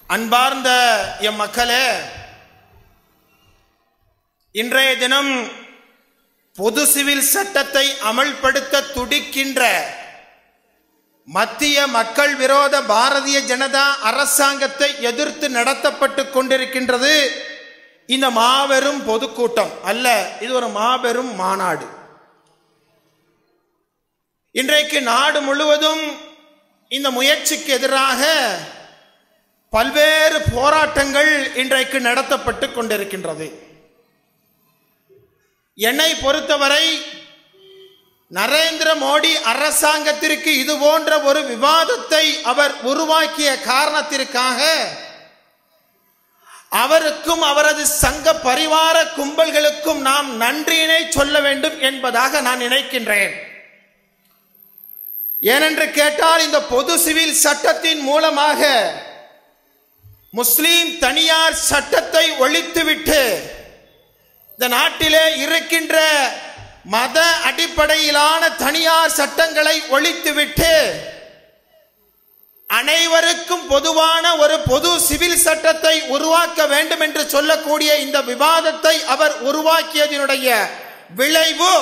அன்பார்ந்த எம் மக்களே இன்றைய தினம் பொது சிவில் சட்டத்தை அமல்படுத்த துடிக்கின்ற மத்திய மக்கள் விரோத பாரதிய ஜனதா அரசாங்கத்தை எதிர்த்து நடத்தப்பட்டு கொண்டிருக்கின்றது இந்த மாபெரும் பொதுக்கூட்டம் அல்ல இது ஒரு மாபெரும் மாநாடு இன்றைக்கு நாடு முழுவதும் இந்த முயற்சிக்கு எதிராக பல்வேறு போராட்டங்கள் இன்றைக்கு நடத்தப்பட்டு கொண்டிருக்கின்றது என்னை பொறுத்தவரை நரேந்திர மோடி அரசாங்கத்திற்கு இது போன்ற ஒரு விவாதத்தை அவர் உருவாக்கிய காரணத்திற்காக அவருக்கும் அவரது சங்க பரிவார கும்பல்களுக்கும் நாம் நன்றியினை சொல்ல வேண்டும் என்பதாக நான் நினைக்கின்றேன் ஏனென்று கேட்டால் இந்த பொது சிவில் சட்டத்தின் மூலமாக முஸ்லீம் தனியார் சட்டத்தை ஒழித்துவிட்டு இந்த நாட்டிலே இருக்கின்ற மத அடிப்படையிலான தனியார் சட்டங்களை ஒழித்துவிட்டு அனைவருக்கும் பொதுவான ஒரு பொது சிவில் சட்டத்தை உருவாக்க வேண்டும் என்று சொல்லக்கூடிய இந்த விவாதத்தை அவர் உருவாக்கியதனுடைய விளைவு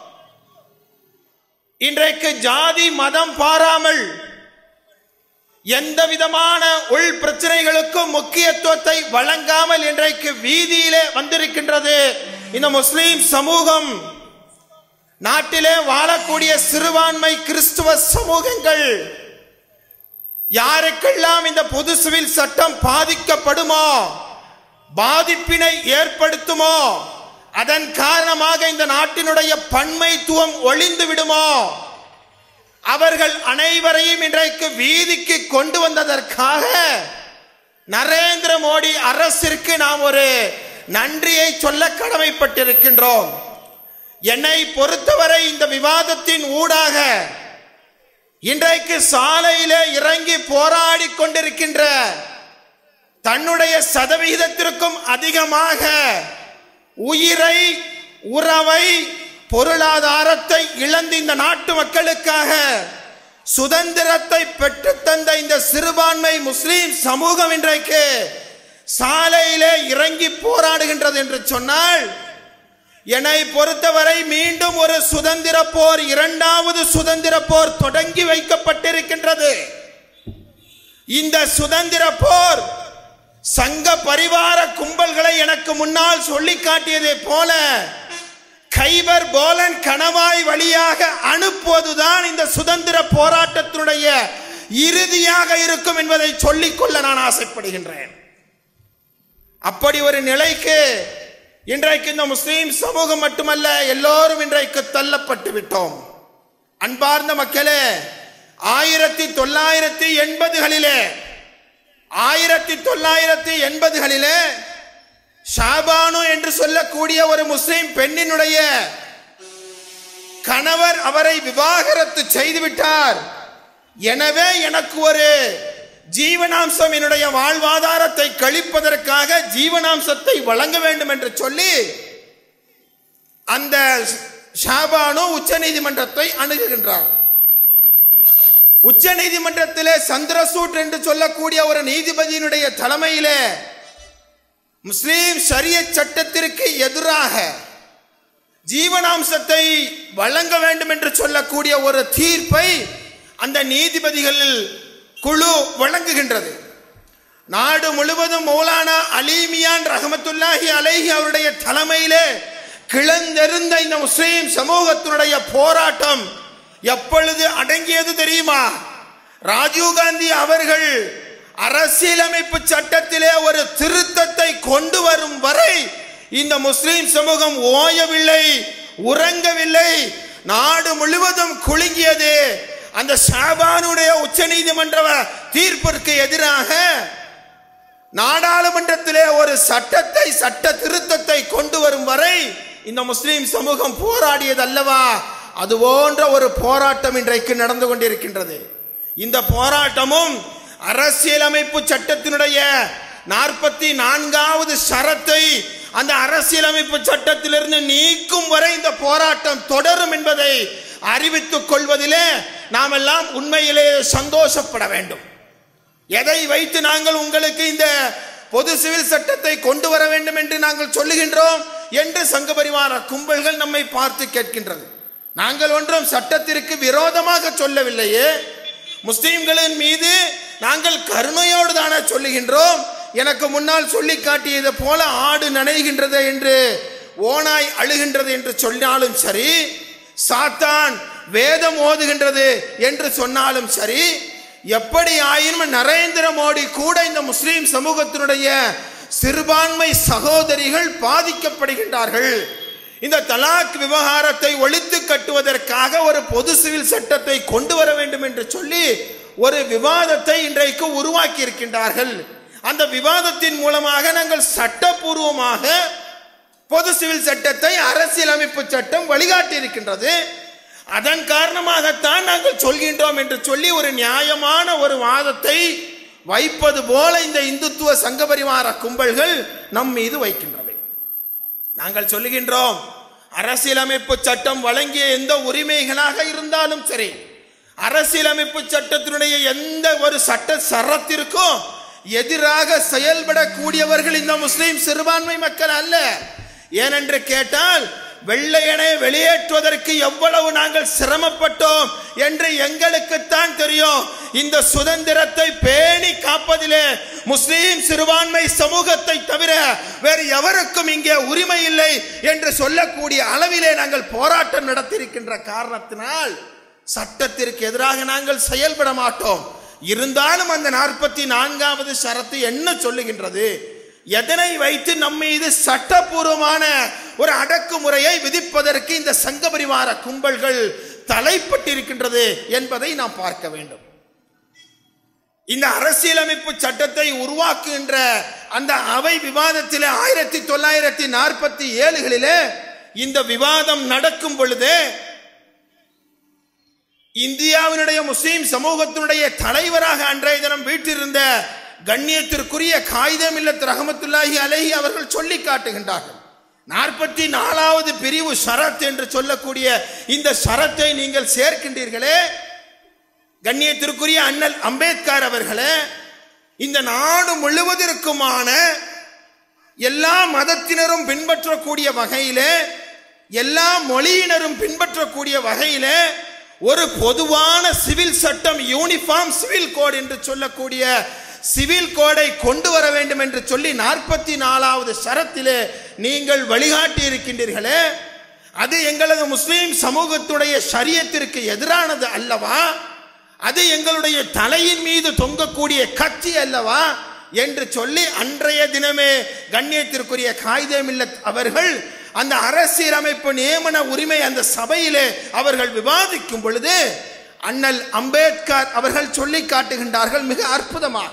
இன்றைக்கு ஜாதி மதம் பாராமல் எந்த விதமான உள் பிரச்சனைகளுக்கும் முக்கியத்துவத்தை வழங்காமல் இன்றைக்கு வீதியிலே வந்திருக்கின்றது இந்த முஸ்லீம் சமூகம் நாட்டிலே வாழக்கூடிய சிறுபான்மை கிறிஸ்துவ சமூகங்கள் யாருக்கெல்லாம் இந்த பொது சிவில் சட்டம் பாதிக்கப்படுமோ பாதிப்பினை ஏற்படுத்துமோ அதன் காரணமாக இந்த நாட்டினுடைய பன்மைத்துவம் ஒளிந்து விடுமோ அவர்கள் அனைவரையும் இன்றைக்கு வீதிக்கு கொண்டு வந்ததற்காக நரேந்திர மோடி அரசிற்கு நாம் ஒரு நன்றியை சொல்ல கடமைப்பட்டிருக்கின்றோம் என்னை பொறுத்தவரை இந்த விவாதத்தின் ஊடாக இன்றைக்கு சாலையிலே இறங்கி போராடி கொண்டிருக்கின்ற தன்னுடைய சதவிகிதத்திற்கும் அதிகமாக உயிரை உறவை பொருளாதாரத்தை இழந்து இந்த நாட்டு மக்களுக்காக சுதந்திரத்தை பெற்றுத்தந்த இந்த சிறுபான்மை முஸ்லீம் சமூகம் இன்றைக்கு சாலையிலே இறங்கி போராடுகின்றது என்று சொன்னால் என்னை பொறுத்தவரை மீண்டும் ஒரு சுதந்திர போர் இரண்டாவது சுதந்திர போர் தொடங்கி வைக்கப்பட்டிருக்கின்றது இந்த சுதந்திர போர் சங்க பரிவார கும்பல்களை எனக்கு முன்னால் சொல்லி காட்டியதை போல கைபர் போலன் கணவாய் வழியாக அனுப்புவதுதான் இந்த சுதந்திர போராட்டத்தினுடைய இறுதியாக இருக்கும் என்பதை சொல்லிக்கொள்ள நான் ஆசைப்படுகின்றேன் அப்படி ஒரு நிலைக்கு இன்றைக்கு இந்த முஸ்லீம் சமூகம் மட்டுமல்ல எல்லோரும் இன்றைக்கு தள்ளப்பட்டு விட்டோம் அன்பார்ந்த மக்களே ஆயிரத்தி தொள்ளாயிரத்தி எண்பதுகளிலே ஆயிரத்தி தொள்ளாயிரத்தி எண்பதுகளிலே ஷாபானு என்று சொல்லக்கூடிய ஒரு முஸ்லிம் பெண்ணினுடைய கணவர் அவரை விவாகரத்து செய்துவிட்டார் எனவே எனக்கு ஒரு ஜீவனாம்சம் என்னுடைய வாழ்வாதாரத்தை கழிப்பதற்காக ஜீவனாம்சத்தை வழங்க வேண்டும் என்று சொல்லி அந்த ஷாபானு உச்ச நீதிமன்றத்தை அணுகுகின்றார் உச்ச நீதிமன்றத்திலே சந்திரசூட் என்று சொல்லக்கூடிய ஒரு நீதிபதியினுடைய தலைமையிலே முஸ்லீம் ஷரிய சட்டத்திற்கு எதிராக ஜீவனாம்சத்தை வழங்க வேண்டும் என்று சொல்லக்கூடிய ஒரு தீர்ப்பை அந்த நீதிபதிகள் குழு வழங்குகின்றது நாடு முழுவதும் மௌலானா அலீமியான் ரஹமத்துல்லாஹி அலைஹி அவருடைய தலைமையிலே கிளந்தெருந்த இந்த முஸ்லீம் சமூகத்தினுடைய போராட்டம் எப்பொழுது அடங்கியது தெரியுமா ராஜீவ்காந்தி அவர்கள் அரசியலமைப்பு சட்டத்திலே ஒரு திருத்தத்தை கொண்டு வரும் வரை இந்த முஸ்லிம் சமூகம் ஓயவில்லை உறங்கவில்லை நாடு முழுவதும் குலுங்கியது அந்த ஷாபானுடைய உச்ச நீதிமன்ற தீர்ப்பிற்கு எதிராக நாடாளுமன்றத்திலே ஒரு சட்டத்தை சட்ட திருத்தத்தை கொண்டு வரும் வரை இந்த முஸ்லிம் சமூகம் போராடியது அல்லவா அது போன்ற ஒரு போராட்டம் இன்றைக்கு நடந்து கொண்டிருக்கின்றது இந்த போராட்டமும் அரசியலமைப்பு சட்டத்தினுடைய நாற்பத்தி நான்காவது சரத்தை அந்த அரசியலமைப்பு சட்டத்திலிருந்து நீக்கும் வரை இந்த போராட்டம் தொடரும் என்பதை அறிவித்துக் கொள்வதிலே நாம் எல்லாம் உண்மையிலே சந்தோஷப்பட வேண்டும் எதை வைத்து நாங்கள் உங்களுக்கு இந்த பொது சிவில் சட்டத்தை கொண்டு வர வேண்டும் என்று நாங்கள் சொல்லுகின்றோம் என்று சங்க பரிவார கும்பல்கள் நம்மை பார்த்து கேட்கின்றது நாங்கள் ஒன்றும் சட்டத்திற்கு விரோதமாக சொல்லவில்லையே முஸ்லிம்களின் மீது நாங்கள் கருணையோடு தானே சொல்லுகின்றோம் எனக்கு முன்னால் சொல்லி காட்டியது போல ஆடு நனைகின்றது என்று ஓனாய் அழுகின்றது என்று சொன்னாலும் சரி சாத்தான் வேதம் ஓதுகின்றது என்று சொன்னாலும் சரி எப்படி ஆயினும் நரேந்திர மோடி கூட இந்த முஸ்லிம் சமூகத்தினுடைய சிறுபான்மை சகோதரிகள் பாதிக்கப்படுகின்றார்கள் இந்த தலாக் விவகாரத்தை ஒழித்து கட்டுவதற்காக ஒரு பொது சிவில் சட்டத்தை கொண்டு வர வேண்டும் என்று சொல்லி ஒரு விவாதத்தை இன்றைக்கு உருவாக்கி இருக்கின்றார்கள் அந்த விவாதத்தின் மூலமாக நாங்கள் சட்டபூர்வமாக பொது சிவில் சட்டத்தை அரசியலமைப்பு சட்டம் வழிகாட்டி இருக்கின்றது அதன் காரணமாகத்தான் நாங்கள் சொல்கின்றோம் என்று சொல்லி ஒரு நியாயமான ஒரு வாதத்தை வைப்பது போல இந்த இந்துத்துவ சங்க பரிவார கும்பல்கள் நம் மீது வைக்கின்றது நாங்கள் சொல்லுகின்றோம் அரசியலமைப்பு சட்டம் வழங்கிய எந்த உரிமைகளாக இருந்தாலும் சரி அரசியலமைப்பு சட்டத்தினுடைய எந்த ஒரு சட்ட சரத்திற்கும் எதிராக செயல்படக்கூடியவர்கள் இந்த முஸ்லிம் சிறுபான்மை மக்கள் அல்ல ஏனென்று கேட்டால் வெள்ளையனை வெளியேற்றுவதற்கு எவ்வளவு நாங்கள் சிரமப்பட்டோம் என்று எங்களுக்குத்தான் தெரியும் இந்த சுதந்திரத்தை பேணி காப்பதிலே முஸ்லீம் சிறுபான்மை சமூகத்தை தவிர வேறு எவருக்கும் இங்கே உரிமை இல்லை என்று சொல்லக்கூடிய அளவிலே நாங்கள் போராட்டம் நடத்தியிருக்கின்ற காரணத்தினால் சட்டத்திற்கு எதிராக நாங்கள் செயல்பட மாட்டோம் இருந்தாலும் அந்த நாற்பத்தி நான்காவது ஷரத்து என்ன சொல்லுகின்றது எதனை வைத்து நம் மீது சட்டபூர்வமான ஒரு அடக்குமுறையை விதிப்பதற்கு இந்த சங்க பரிவார கும்பல்கள் தலைப்பட்டிருக்கின்றது என்பதை நாம் பார்க்க வேண்டும் இந்த அரசியலமைப்பு சட்டத்தை உருவாக்குகின்ற அந்த அவை விவாதத்திலே ஆயிரத்தி தொள்ளாயிரத்தி நாற்பத்தி ஏழுகளிலே இந்த விவாதம் நடக்கும் பொழுது இந்தியாவினுடைய முஸ்லிம் சமூகத்தினுடைய தலைவராக அன்றைய தினம் வீட்டிருந்த கண்ணியத்திற்குரிய காகிதம் இல்லத் ரஹமத்துல்லாஹி அலஹி அவர்கள் சொல்லி காட்டுகின்றார்கள் நாற்பத்தி நாலாவது பிரிவு ஷரத் என்று சொல்லக்கூடிய இந்த ஷரத்தை நீங்கள் சேர்க்கின்றீர்களே கண்ணியத்திற்குரிய அண்ணல் அம்பேத்கர் அவர்களே இந்த நாடு முழுவதற்குமான எல்லா மதத்தினரும் பின்பற்றக்கூடிய வகையிலே எல்லா மொழியினரும் பின்பற்றக்கூடிய வகையிலே ஒரு பொதுவான சிவில் சட்டம் யூனிஃபார்ம் சிவில் கோட் என்று சொல்லக்கூடிய சிவில் கோடை கொண்டு வர வேண்டும் என்று சொல்லி நாற்பத்தி நாலாவது சரத்திலே நீங்கள் வழிகாட்டி இருக்கின்றீர்களே அது எங்களது முஸ்லிம் சமூகத்துடைய சரியத்திற்கு எதிரானது அல்லவா அது எங்களுடைய தலையின் மீது தொங்கக்கூடிய கத்தி அல்லவா என்று சொல்லி அன்றைய தினமே கண்ணியத்திற்குரிய காகிதமில்லத் அவர்கள் அந்த அரசியலமைப்பு நியமன உரிமை அந்த சபையிலே அவர்கள் விவாதிக்கும் பொழுது அண்ணல் அம்பேத்கர் அவர்கள் சொல்லி காட்டுகின்றார்கள் மிக அற்புதமாக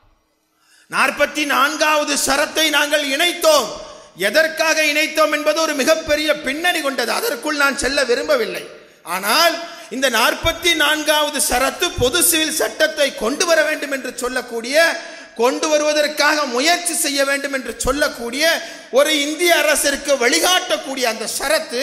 நாற்பத்தி நான்காவது சரத்தை நாங்கள் இணைத்தோம் எதற்காக இணைத்தோம் என்பது ஒரு மிகப்பெரிய பின்னணி கொண்டது அதற்குள் நான் செல்ல விரும்பவில்லை ஆனால் இந்த நாற்பத்தி நான்காவது சரத்து பொது சிவில் சட்டத்தை கொண்டு வர வேண்டும் என்று சொல்லக்கூடிய கொண்டு வருவதற்காக முயற்சி செய்ய வேண்டும் என்று சொல்லக்கூடிய ஒரு இந்திய அரசிற்கு வழிகாட்டக்கூடிய அந்த சரத்து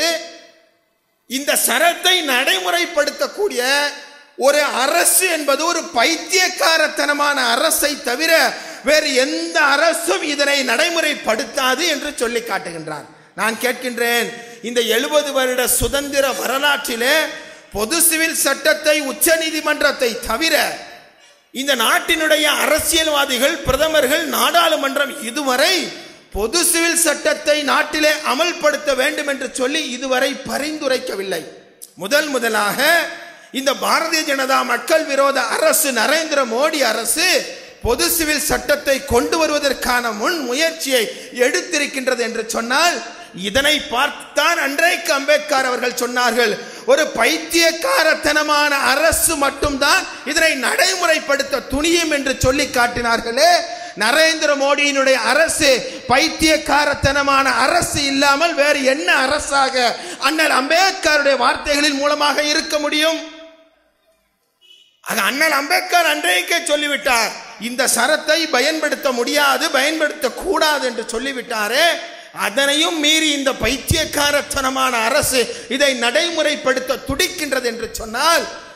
இந்த சரத்தை நடைமுறைப்படுத்தக்கூடிய ஒரு அரசு என்பது ஒரு பைத்தியக்காரத்தனமான அரசை தவிர வேறு எந்த அரசும் இதனை நடைமுறைப்படுத்தாது என்று சொல்லி காட்டுகின்றார் நான் கேட்கின்றேன் இந்த எழுபது வருட சுதந்திர வரலாற்றிலே பொது சிவில் சட்டத்தை உச்ச நீதிமன்றத்தை தவிர இந்த நாட்டினுடைய அரசியல்வாதிகள் பிரதமர்கள் நாடாளுமன்றம் இதுவரை பொது சிவில் சட்டத்தை நாட்டிலே அமல்படுத்த வேண்டும் என்று சொல்லி இதுவரை பரிந்துரைக்கவில்லை முதல் முதலாக இந்த பாரதிய ஜனதா மக்கள் விரோத அரசு நரேந்திர மோடி அரசு பொது சிவில் சட்டத்தை கொண்டு வருவதற்கான முன் முயற்சியை எடுத்திருக்கின்றது என்று சொன்னால் இதனை பார்த்தான் அன்றைக்கு அம்பேத்கர் அவர்கள் சொன்னார்கள் ஒரு பைத்தியக்காரத்தனமான அரசு மட்டும்தான் இதனை நடைமுறைப்படுத்த துணியும் என்று சொல்லி காட்டினார்களே நரேந்திர மோடியினுடைய அரசு பைத்தியக்காரத்தனமான அரசு இல்லாமல் வேறு என்ன அரசாக அண்ணல் அம்பேத்கருடைய வார்த்தைகளின் மூலமாக இருக்க முடியும் அது அண்ணல் அம்பேத்கர் அன்றைக்கே சொல்லிவிட்டார் இந்த சரத்தை பயன்படுத்த முடியாது பயன்படுத்த கூடாது என்று சொல்லிவிட்டாரே அதனையும் மீறி இந்த பைத்தியக்காரத்தனமான அரசு இதை நடைமுறைப்படுத்த துடிக்கின்றது என்று சொன்னால்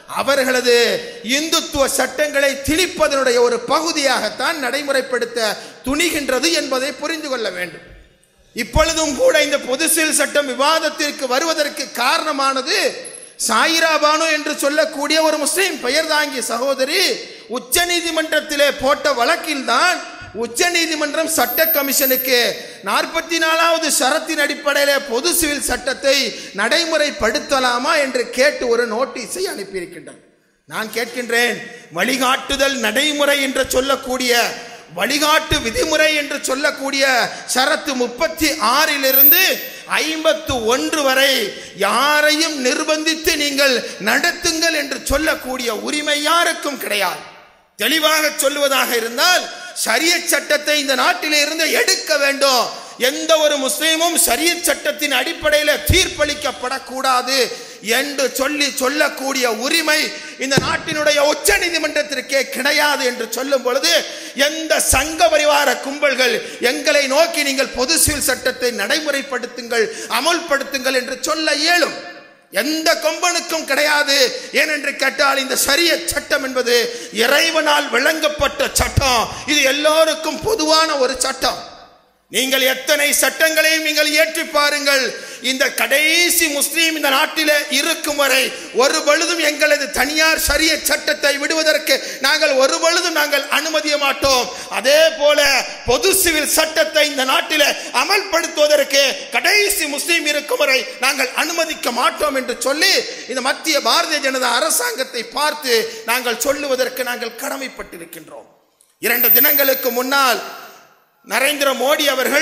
அவர்களது இந்துத்துவ சட்டங்களை திணிப்பதனுடைய ஒரு பகுதியாகத்தான் நடைமுறைப்படுத்த துணிகின்றது என்பதை புரிந்து கொள்ள வேண்டும் இப்பொழுதும் கூட இந்த பொது சிவில் சட்டம் விவாதத்திற்கு வருவதற்கு காரணமானது சாயிரா பானு என்று சொல்லக்கூடிய ஒரு முஸ்லீம் பெயர் தாங்கிய சகோதரி உச்ச நீதிமன்றத்திலே போட்ட வழக்கில்தான் உச்ச நீதிமன்றம் சட்ட கமிஷனுக்கு நாற்பத்தி நாலாவது ஷரத்தின் அடிப்படையில் பொது சிவில் சட்டத்தை நடைமுறைப்படுத்தலாமா என்று கேட்டு ஒரு நோட்டீஸை அனுப்பியிருக்கின்றார் நான் கேட்கின்றேன் வழிகாட்டுதல் நடைமுறை என்று சொல்லக்கூடிய வழிகாட்டு விதிமுறை என்று சொல்லக்கூடிய ஷரத்து முப்பத்தி ஆறிலிருந்து ஐம்பத்து ஒன்று வரை யாரையும் நிர்பந்தித்து நீங்கள் நடத்துங்கள் என்று சொல்லக்கூடிய உரிமை யாருக்கும் கிடையாது தெளிவாக சொல்லுவதாக இருந்தால் சரிய சட்டத்தை இந்த நாட்டிலே இருந்து எடுக்க வேண்டும் எந்த ஒரு முஸ்லீமும் சரிய சட்டத்தின் அடிப்படையில் தீர்ப்பளிக்கப்படக்கூடாது என்று சொல்லி சொல்லக்கூடிய உரிமை இந்த நாட்டினுடைய உச்ச நீதிமன்றத்திற்கே கிடையாது என்று சொல்லும் பொழுது எந்த சங்க பரிவார கும்பல்கள் எங்களை நோக்கி நீங்கள் பொது சிவில் சட்டத்தை நடைமுறைப்படுத்துங்கள் அமுல்படுத்துங்கள் என்று சொல்ல இயலும் எந்த கொம்பனுக்கும் கிடையாது ஏனென்று கேட்டால் இந்த சரிய சட்டம் என்பது இறைவனால் விளங்கப்பட்ட சட்டம் இது எல்லோருக்கும் பொதுவான ஒரு சட்டம் நீங்கள் எத்தனை சட்டங்களையும் நீங்கள் ஏற்றி பாருங்கள் இந்த கடைசி முஸ்லீம் இந்த நாட்டில் இருக்கும் வரை ஒரு பொழுதும் எங்களது தனியார் சரிய சட்டத்தை விடுவதற்கு நாங்கள் ஒரு பொழுதும் நாங்கள் அனுமதிய மாட்டோம் அதே போல பொது சிவில் சட்டத்தை இந்த நாட்டில் அமல்படுத்துவதற்கு கடைசி முஸ்லீம் இருக்கும் வரை நாங்கள் அனுமதிக்க மாட்டோம் என்று சொல்லி இந்த மத்திய பாரதிய ஜனதா அரசாங்கத்தை பார்த்து நாங்கள் சொல்லுவதற்கு நாங்கள் கடமைப்பட்டிருக்கின்றோம் இரண்டு தினங்களுக்கு முன்னால் நரேந்திர மோடி அவர்கள்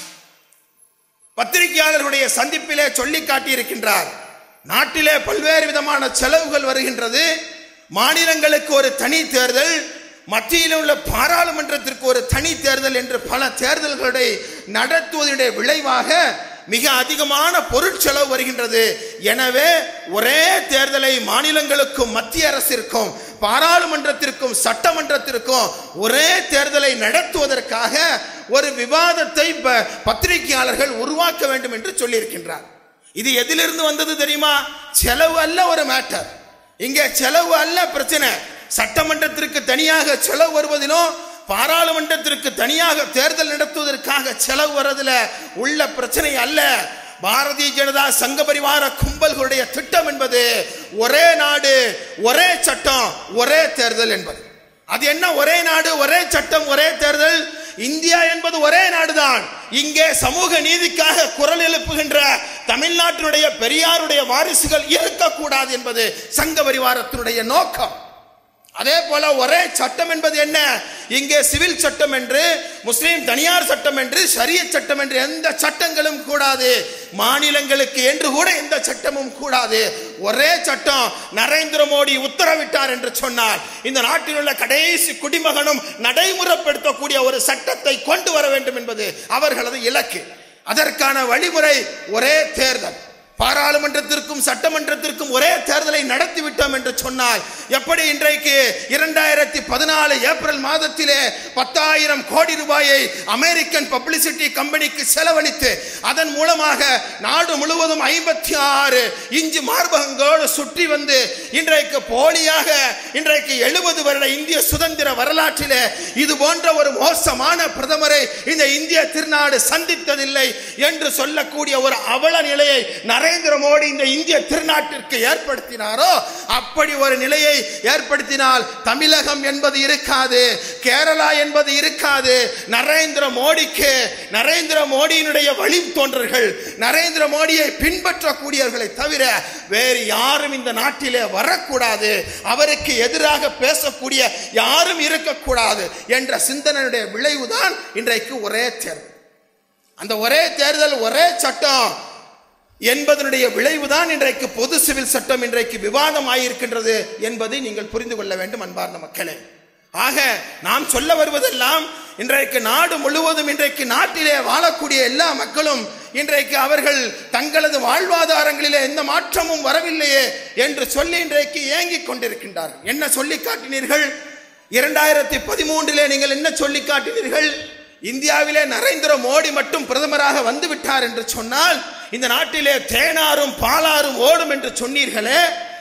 பத்திரிகையாளர்களுடைய சந்திப்பிலே சொல்லி காட்டியிருக்கின்றார் நாட்டிலே பல்வேறு விதமான செலவுகள் வருகின்றது மாநிலங்களுக்கு ஒரு தனி தேர்தல் மத்தியில் உள்ள பாராளுமன்றத்திற்கு ஒரு தனி தேர்தல் என்று பல தேர்தல்களை நடத்துவதனுடைய விளைவாக மிக அதிகமான பொருட்செலவு வருகின்றது எனவே ஒரே தேர்தலை மாநிலங்களுக்கும் மத்திய அரசிற்கும் பாராளுமன்றத்திற்கும் சட்டமன்றத்திற்கும் ஒரே தேர்தலை நடத்துவதற்காக ஒரு விவாதத்தை ப- பத்திரிகையாளர்கள் உருவாக்க வேண்டும் என்று சொல்லியிருக்கின்றார் இது எதிலிருந்து வந்தது தெரியுமா செலவு அல்ல ஒரு மேட்டர் இங்கே செலவு அல்ல பிரச்சனை சட்டமன்றத்திற்கு தனியாக செலவு வருவதிலும் பாராளுமன்றத்திற்கு தனியாக தேர்தல் நடத்துவதற்காக செலவு வர்றதுல உள்ள பிரச்சனை அல்ல பாரதிய ஜனதா சங்க பரிவார கும்பல்களுடைய திட்டம் என்பது ஒரே நாடு ஒரே சட்டம் ஒரே தேர்தல் என்பது அது என்ன ஒரே நாடு ஒரே சட்டம் ஒரே தேர்தல் இந்தியா என்பது ஒரே நாடுதான் இங்கே சமூக நீதிக்காக குரல் எழுப்புகின்ற தமிழ்நாட்டினுடைய பெரியாருடைய வாரிசுகள் இருக்கக்கூடாது என்பது சங்க பரிவாரத்தினுடைய நோக்கம் அதே போல ஒரே சட்டம் என்பது என்ன இங்கே சிவில் சட்டம் என்று முஸ்லீம் தனியார் சட்டம் என்று ஷரிய சட்டம் என்று எந்த சட்டங்களும் கூடாது மாநிலங்களுக்கு என்று கூட எந்த சட்டமும் கூடாது ஒரே சட்டம் நரேந்திர மோடி உத்தரவிட்டார் என்று சொன்னார் இந்த நாட்டில் உள்ள கடைசி குடிமகனும் நடைமுறைப்படுத்தக்கூடிய ஒரு சட்டத்தை கொண்டு வர வேண்டும் என்பது அவர்களது இலக்கு அதற்கான வழிமுறை ஒரே தேர்தல் பாராளுமன்றத்திற்கும் சட்டமன்றத்திற்கும் ஒரே தேர்தலை நடத்திவிட்டோம் என்று சொன்னால் எப்படி இன்றைக்கு இரண்டாயிரத்தி பதினாலு ஏப்ரல் மாதத்திலே பத்தாயிரம் கோடி ரூபாயை அமெரிக்கன் பப்ளிசிட்டி கம்பெனிக்கு செலவழித்து அதன் மூலமாக நாடு முழுவதும் ஐம்பத்தி ஆறு இஞ்சு மார்பகங்களோடு சுற்றி வந்து இன்றைக்கு போலியாக இன்றைக்கு எழுபது வருட இந்திய சுதந்திர வரலாற்றிலே இது போன்ற ஒரு மோசமான பிரதமரை இந்த இந்திய திருநாடு சந்தித்ததில்லை என்று சொல்லக்கூடிய ஒரு அவல நிலையை நரேந்திர மோடி இந்த இந்திய திருநாட்டிற்கு ஏற்படுத்தினாரோ அப்படி ஒரு நிலையை ஏற்படுத்தினால் தமிழகம் என்பது இருக்காது கேரளா என்பது இருக்காது நரேந்திர மோடிக்கு நரேந்திர மோடியினுடைய வழித்தோன்றர்கள் நரேந்திர மோடியை பின்பற்றக்கூடியவர்களை தவிர வேறு யாரும் இந்த நாட்டிலே வரக்கூடாது அவருக்கு எதிராக பேசக்கூடிய யாரும் இருக்கக்கூடாது என்ற சிந்தனையுடைய விளைவுதான் இன்றைக்கு ஒரே தேர்தல் அந்த ஒரே தேர்தல் ஒரே சட்டம் என்பதனுடைய விளைவுதான் இன்றைக்கு பொது சிவில் சட்டம் இன்றைக்கு விவாதம் ஆகியிருக்கின்றது என்பதை நீங்கள் புரிந்து கொள்ள வேண்டும் அன்பார்ந்த மக்களே ஆக நாம் சொல்ல வருவதெல்லாம் இன்றைக்கு நாடு முழுவதும் இன்றைக்கு நாட்டிலே வாழக்கூடிய எல்லா மக்களும் இன்றைக்கு அவர்கள் தங்களது வாழ்வாதாரங்களிலே எந்த மாற்றமும் வரவில்லையே என்று சொல்லி இன்றைக்கு ஏங்கிக் கொண்டிருக்கின்றார்கள் என்ன சொல்லி காட்டினீர்கள் இரண்டாயிரத்தி பதிமூன்றிலே நீங்கள் என்ன சொல்லி காட்டினீர்கள் இந்தியாவிலே நரேந்திர மோடி மட்டும் பிரதமராக வந்து விட்டார் என்று சொன்னால் இந்த நாட்டிலே தேனாரும் பாலாரும் ஓடும் என்று சொன்னீர்களே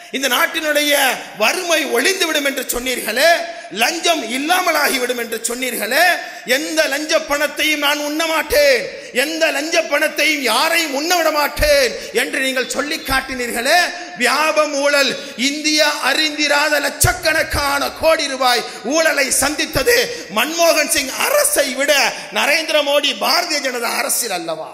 இந்த நாட்டினுடைய வறுமை ஒளிந்துவிடும் என்று சொன்னீர்களே லஞ்சம் இல்லாமலாகிவிடும் என்று சொன்னீர்களே எந்த லஞ்ச பணத்தையும் நான் உண்ண மாட்டேன் எந்த லஞ்ச பணத்தையும் யாரையும் உண்ண விட மாட்டேன் என்று நீங்கள் சொல்லி காட்டினீர்களே வியாபம் ஊழல் இந்தியா அறிந்திராத லட்சக்கணக்கான கோடி ரூபாய் ஊழலை சந்தித்தது மன்மோகன் சிங் அரசை விட நரேந்திர மோடி பாரதிய ஜனதா அரசியல் அல்லவா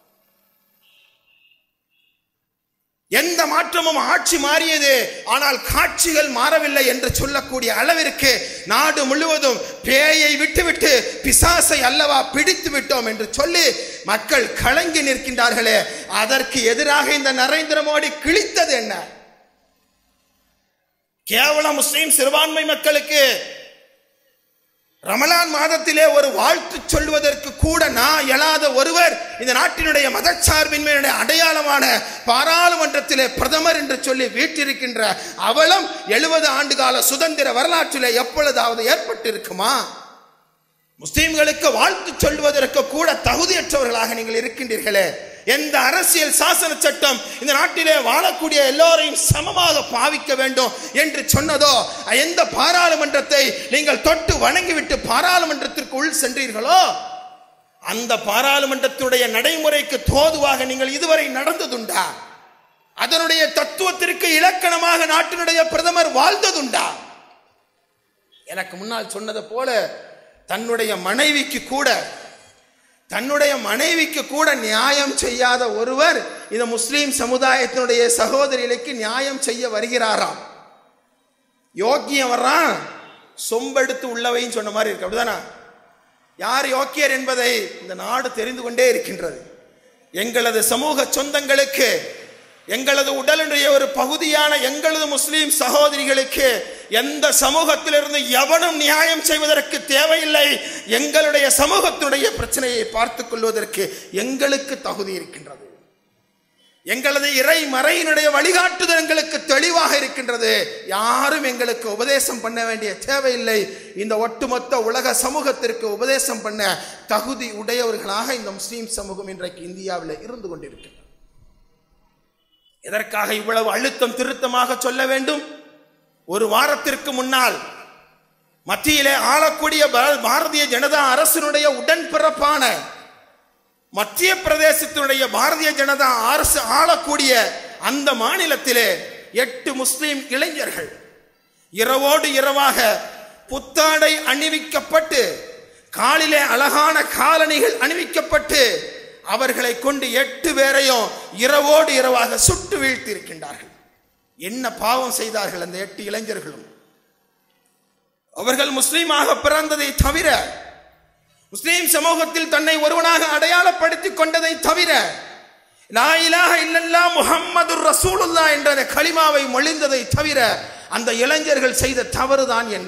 எந்த மாற்றமும் ஆட்சி மாறியது ஆனால் காட்சிகள் மாறவில்லை என்று சொல்லக்கூடிய அளவிற்கு நாடு முழுவதும் பேயை விட்டுவிட்டு பிசாசை அல்லவா பிடித்து விட்டோம் என்று சொல்லி மக்கள் கலங்கி நிற்கின்றார்களே அதற்கு எதிராக இந்த நரேந்திர மோடி கிழித்தது என்ன கேவல முஸ்லிம் சிறுபான்மை மக்களுக்கு ரமலான் மாதத்திலே ஒரு வாழ்த்து சொல்வதற்கு கூட நான் எழாத ஒருவர் இந்த நாட்டினுடைய மதச்சார்பின்மையுடைய அடையாளமான பாராளுமன்றத்திலே பிரதமர் என்று சொல்லி வீற்றிருக்கின்ற அவலம் எழுபது ஆண்டுகால சுதந்திர வரலாற்றிலே எப்பொழுதாவது ஏற்பட்டிருக்குமா முஸ்லிம்களுக்கு வாழ்த்து சொல்வதற்கு கூட தகுதியற்றவர்களாக நீங்கள் இருக்கின்றீர்களே எந்த அரசியல் சாசன சட்டம் இந்த நாட்டிலே வாழக்கூடிய எல்லோரையும் சமமாக பாவிக்க வேண்டும் என்று சொன்னதோ எந்த பாராளுமன்றத்தை நீங்கள் தொட்டு வணங்கிவிட்டு பாராளுமன்றத்திற்கு உள் சென்றீர்களோ அந்த பாராளுமன்றத்துடைய நடைமுறைக்கு தோதுவாக நீங்கள் இதுவரை நடந்ததுண்டா அதனுடைய தத்துவத்திற்கு இலக்கணமாக நாட்டினுடைய பிரதமர் வாழ்ந்ததுண்டா எனக்கு முன்னால் சொன்னது போல தன்னுடைய மனைவிக்கு கூட தன்னுடைய மனைவிக்கு கூட நியாயம் செய்யாத ஒருவர் இந்த முஸ்லீம் சமுதாயத்தினுடைய சகோதரிகளுக்கு நியாயம் செய்ய வருகிறாராம் யோக்கியம் வர்றான் சொம்பெடுத்து உள்ளவைன்னு சொன்ன மாதிரி இருக்கு அப்படிதானா யார் யோக்கியர் என்பதை இந்த நாடு தெரிந்து கொண்டே இருக்கின்றது எங்களது சமூக சொந்தங்களுக்கு எங்களது உடலுடைய ஒரு பகுதியான எங்களது முஸ்லீம் சகோதரிகளுக்கு எந்த சமூகத்திலிருந்து எவனும் நியாயம் செய்வதற்கு தேவையில்லை எங்களுடைய சமூகத்தினுடைய பிரச்சனையை பார்த்துக் கொள்வதற்கு எங்களுக்கு தகுதி இருக்கின்றது எங்களது இறை மறையினுடைய வழிகாட்டுதல் எங்களுக்கு தெளிவாக இருக்கின்றது யாரும் எங்களுக்கு உபதேசம் பண்ண வேண்டிய தேவையில்லை இந்த ஒட்டுமொத்த உலக சமூகத்திற்கு உபதேசம் பண்ண தகுதி உடையவர்களாக இந்த முஸ்லீம் சமூகம் இன்றைக்கு இந்தியாவில் இருந்து கொண்டிருக்கின்றது எதற்காக இவ்வளவு அழுத்தம் திருத்தமாக சொல்ல வேண்டும் ஒரு வாரத்திற்கு முன்னால் மத்தியிலே ஆளக்கூடிய பா- பாரதிய ஜனதா அரசினுடைய உடன்பிறப்பான மத்திய பிரதேசத்தினுடைய பாரதிய ஜனதா அரசு ஆளக்கூடிய அந்த மாநிலத்திலே எட்டு முஸ்லிம் இளைஞர்கள் இரவோடு இரவாக புத்தாடை அணிவிக்கப்பட்டு காலிலே அழகான காலணிகள் அணிவிக்கப்பட்டு அவர்களை கொண்டு எட்டு பேரையும் இரவோடு இரவாக சுட்டு வீழ்த்தி இருக்கின்றார்கள் என்ன பாவம் செய்தார்கள் அந்த எட்டு இளைஞர்களும் அவர்கள் முஸ்லீமாக பிறந்ததை தவிர முஸ்லீம் சமூகத்தில் தன்னை ஒருவனாக அடையாளப்படுத்திக் கொண்டதை தவிர லா இலாஹ இல்லல்லா முஹம்மது ரசூலுல்லா என்ற அந்த கலிமாவை மொழிந்ததை தவிர அந்த இளைஞர்கள் செய்த தவறுதான் என்ன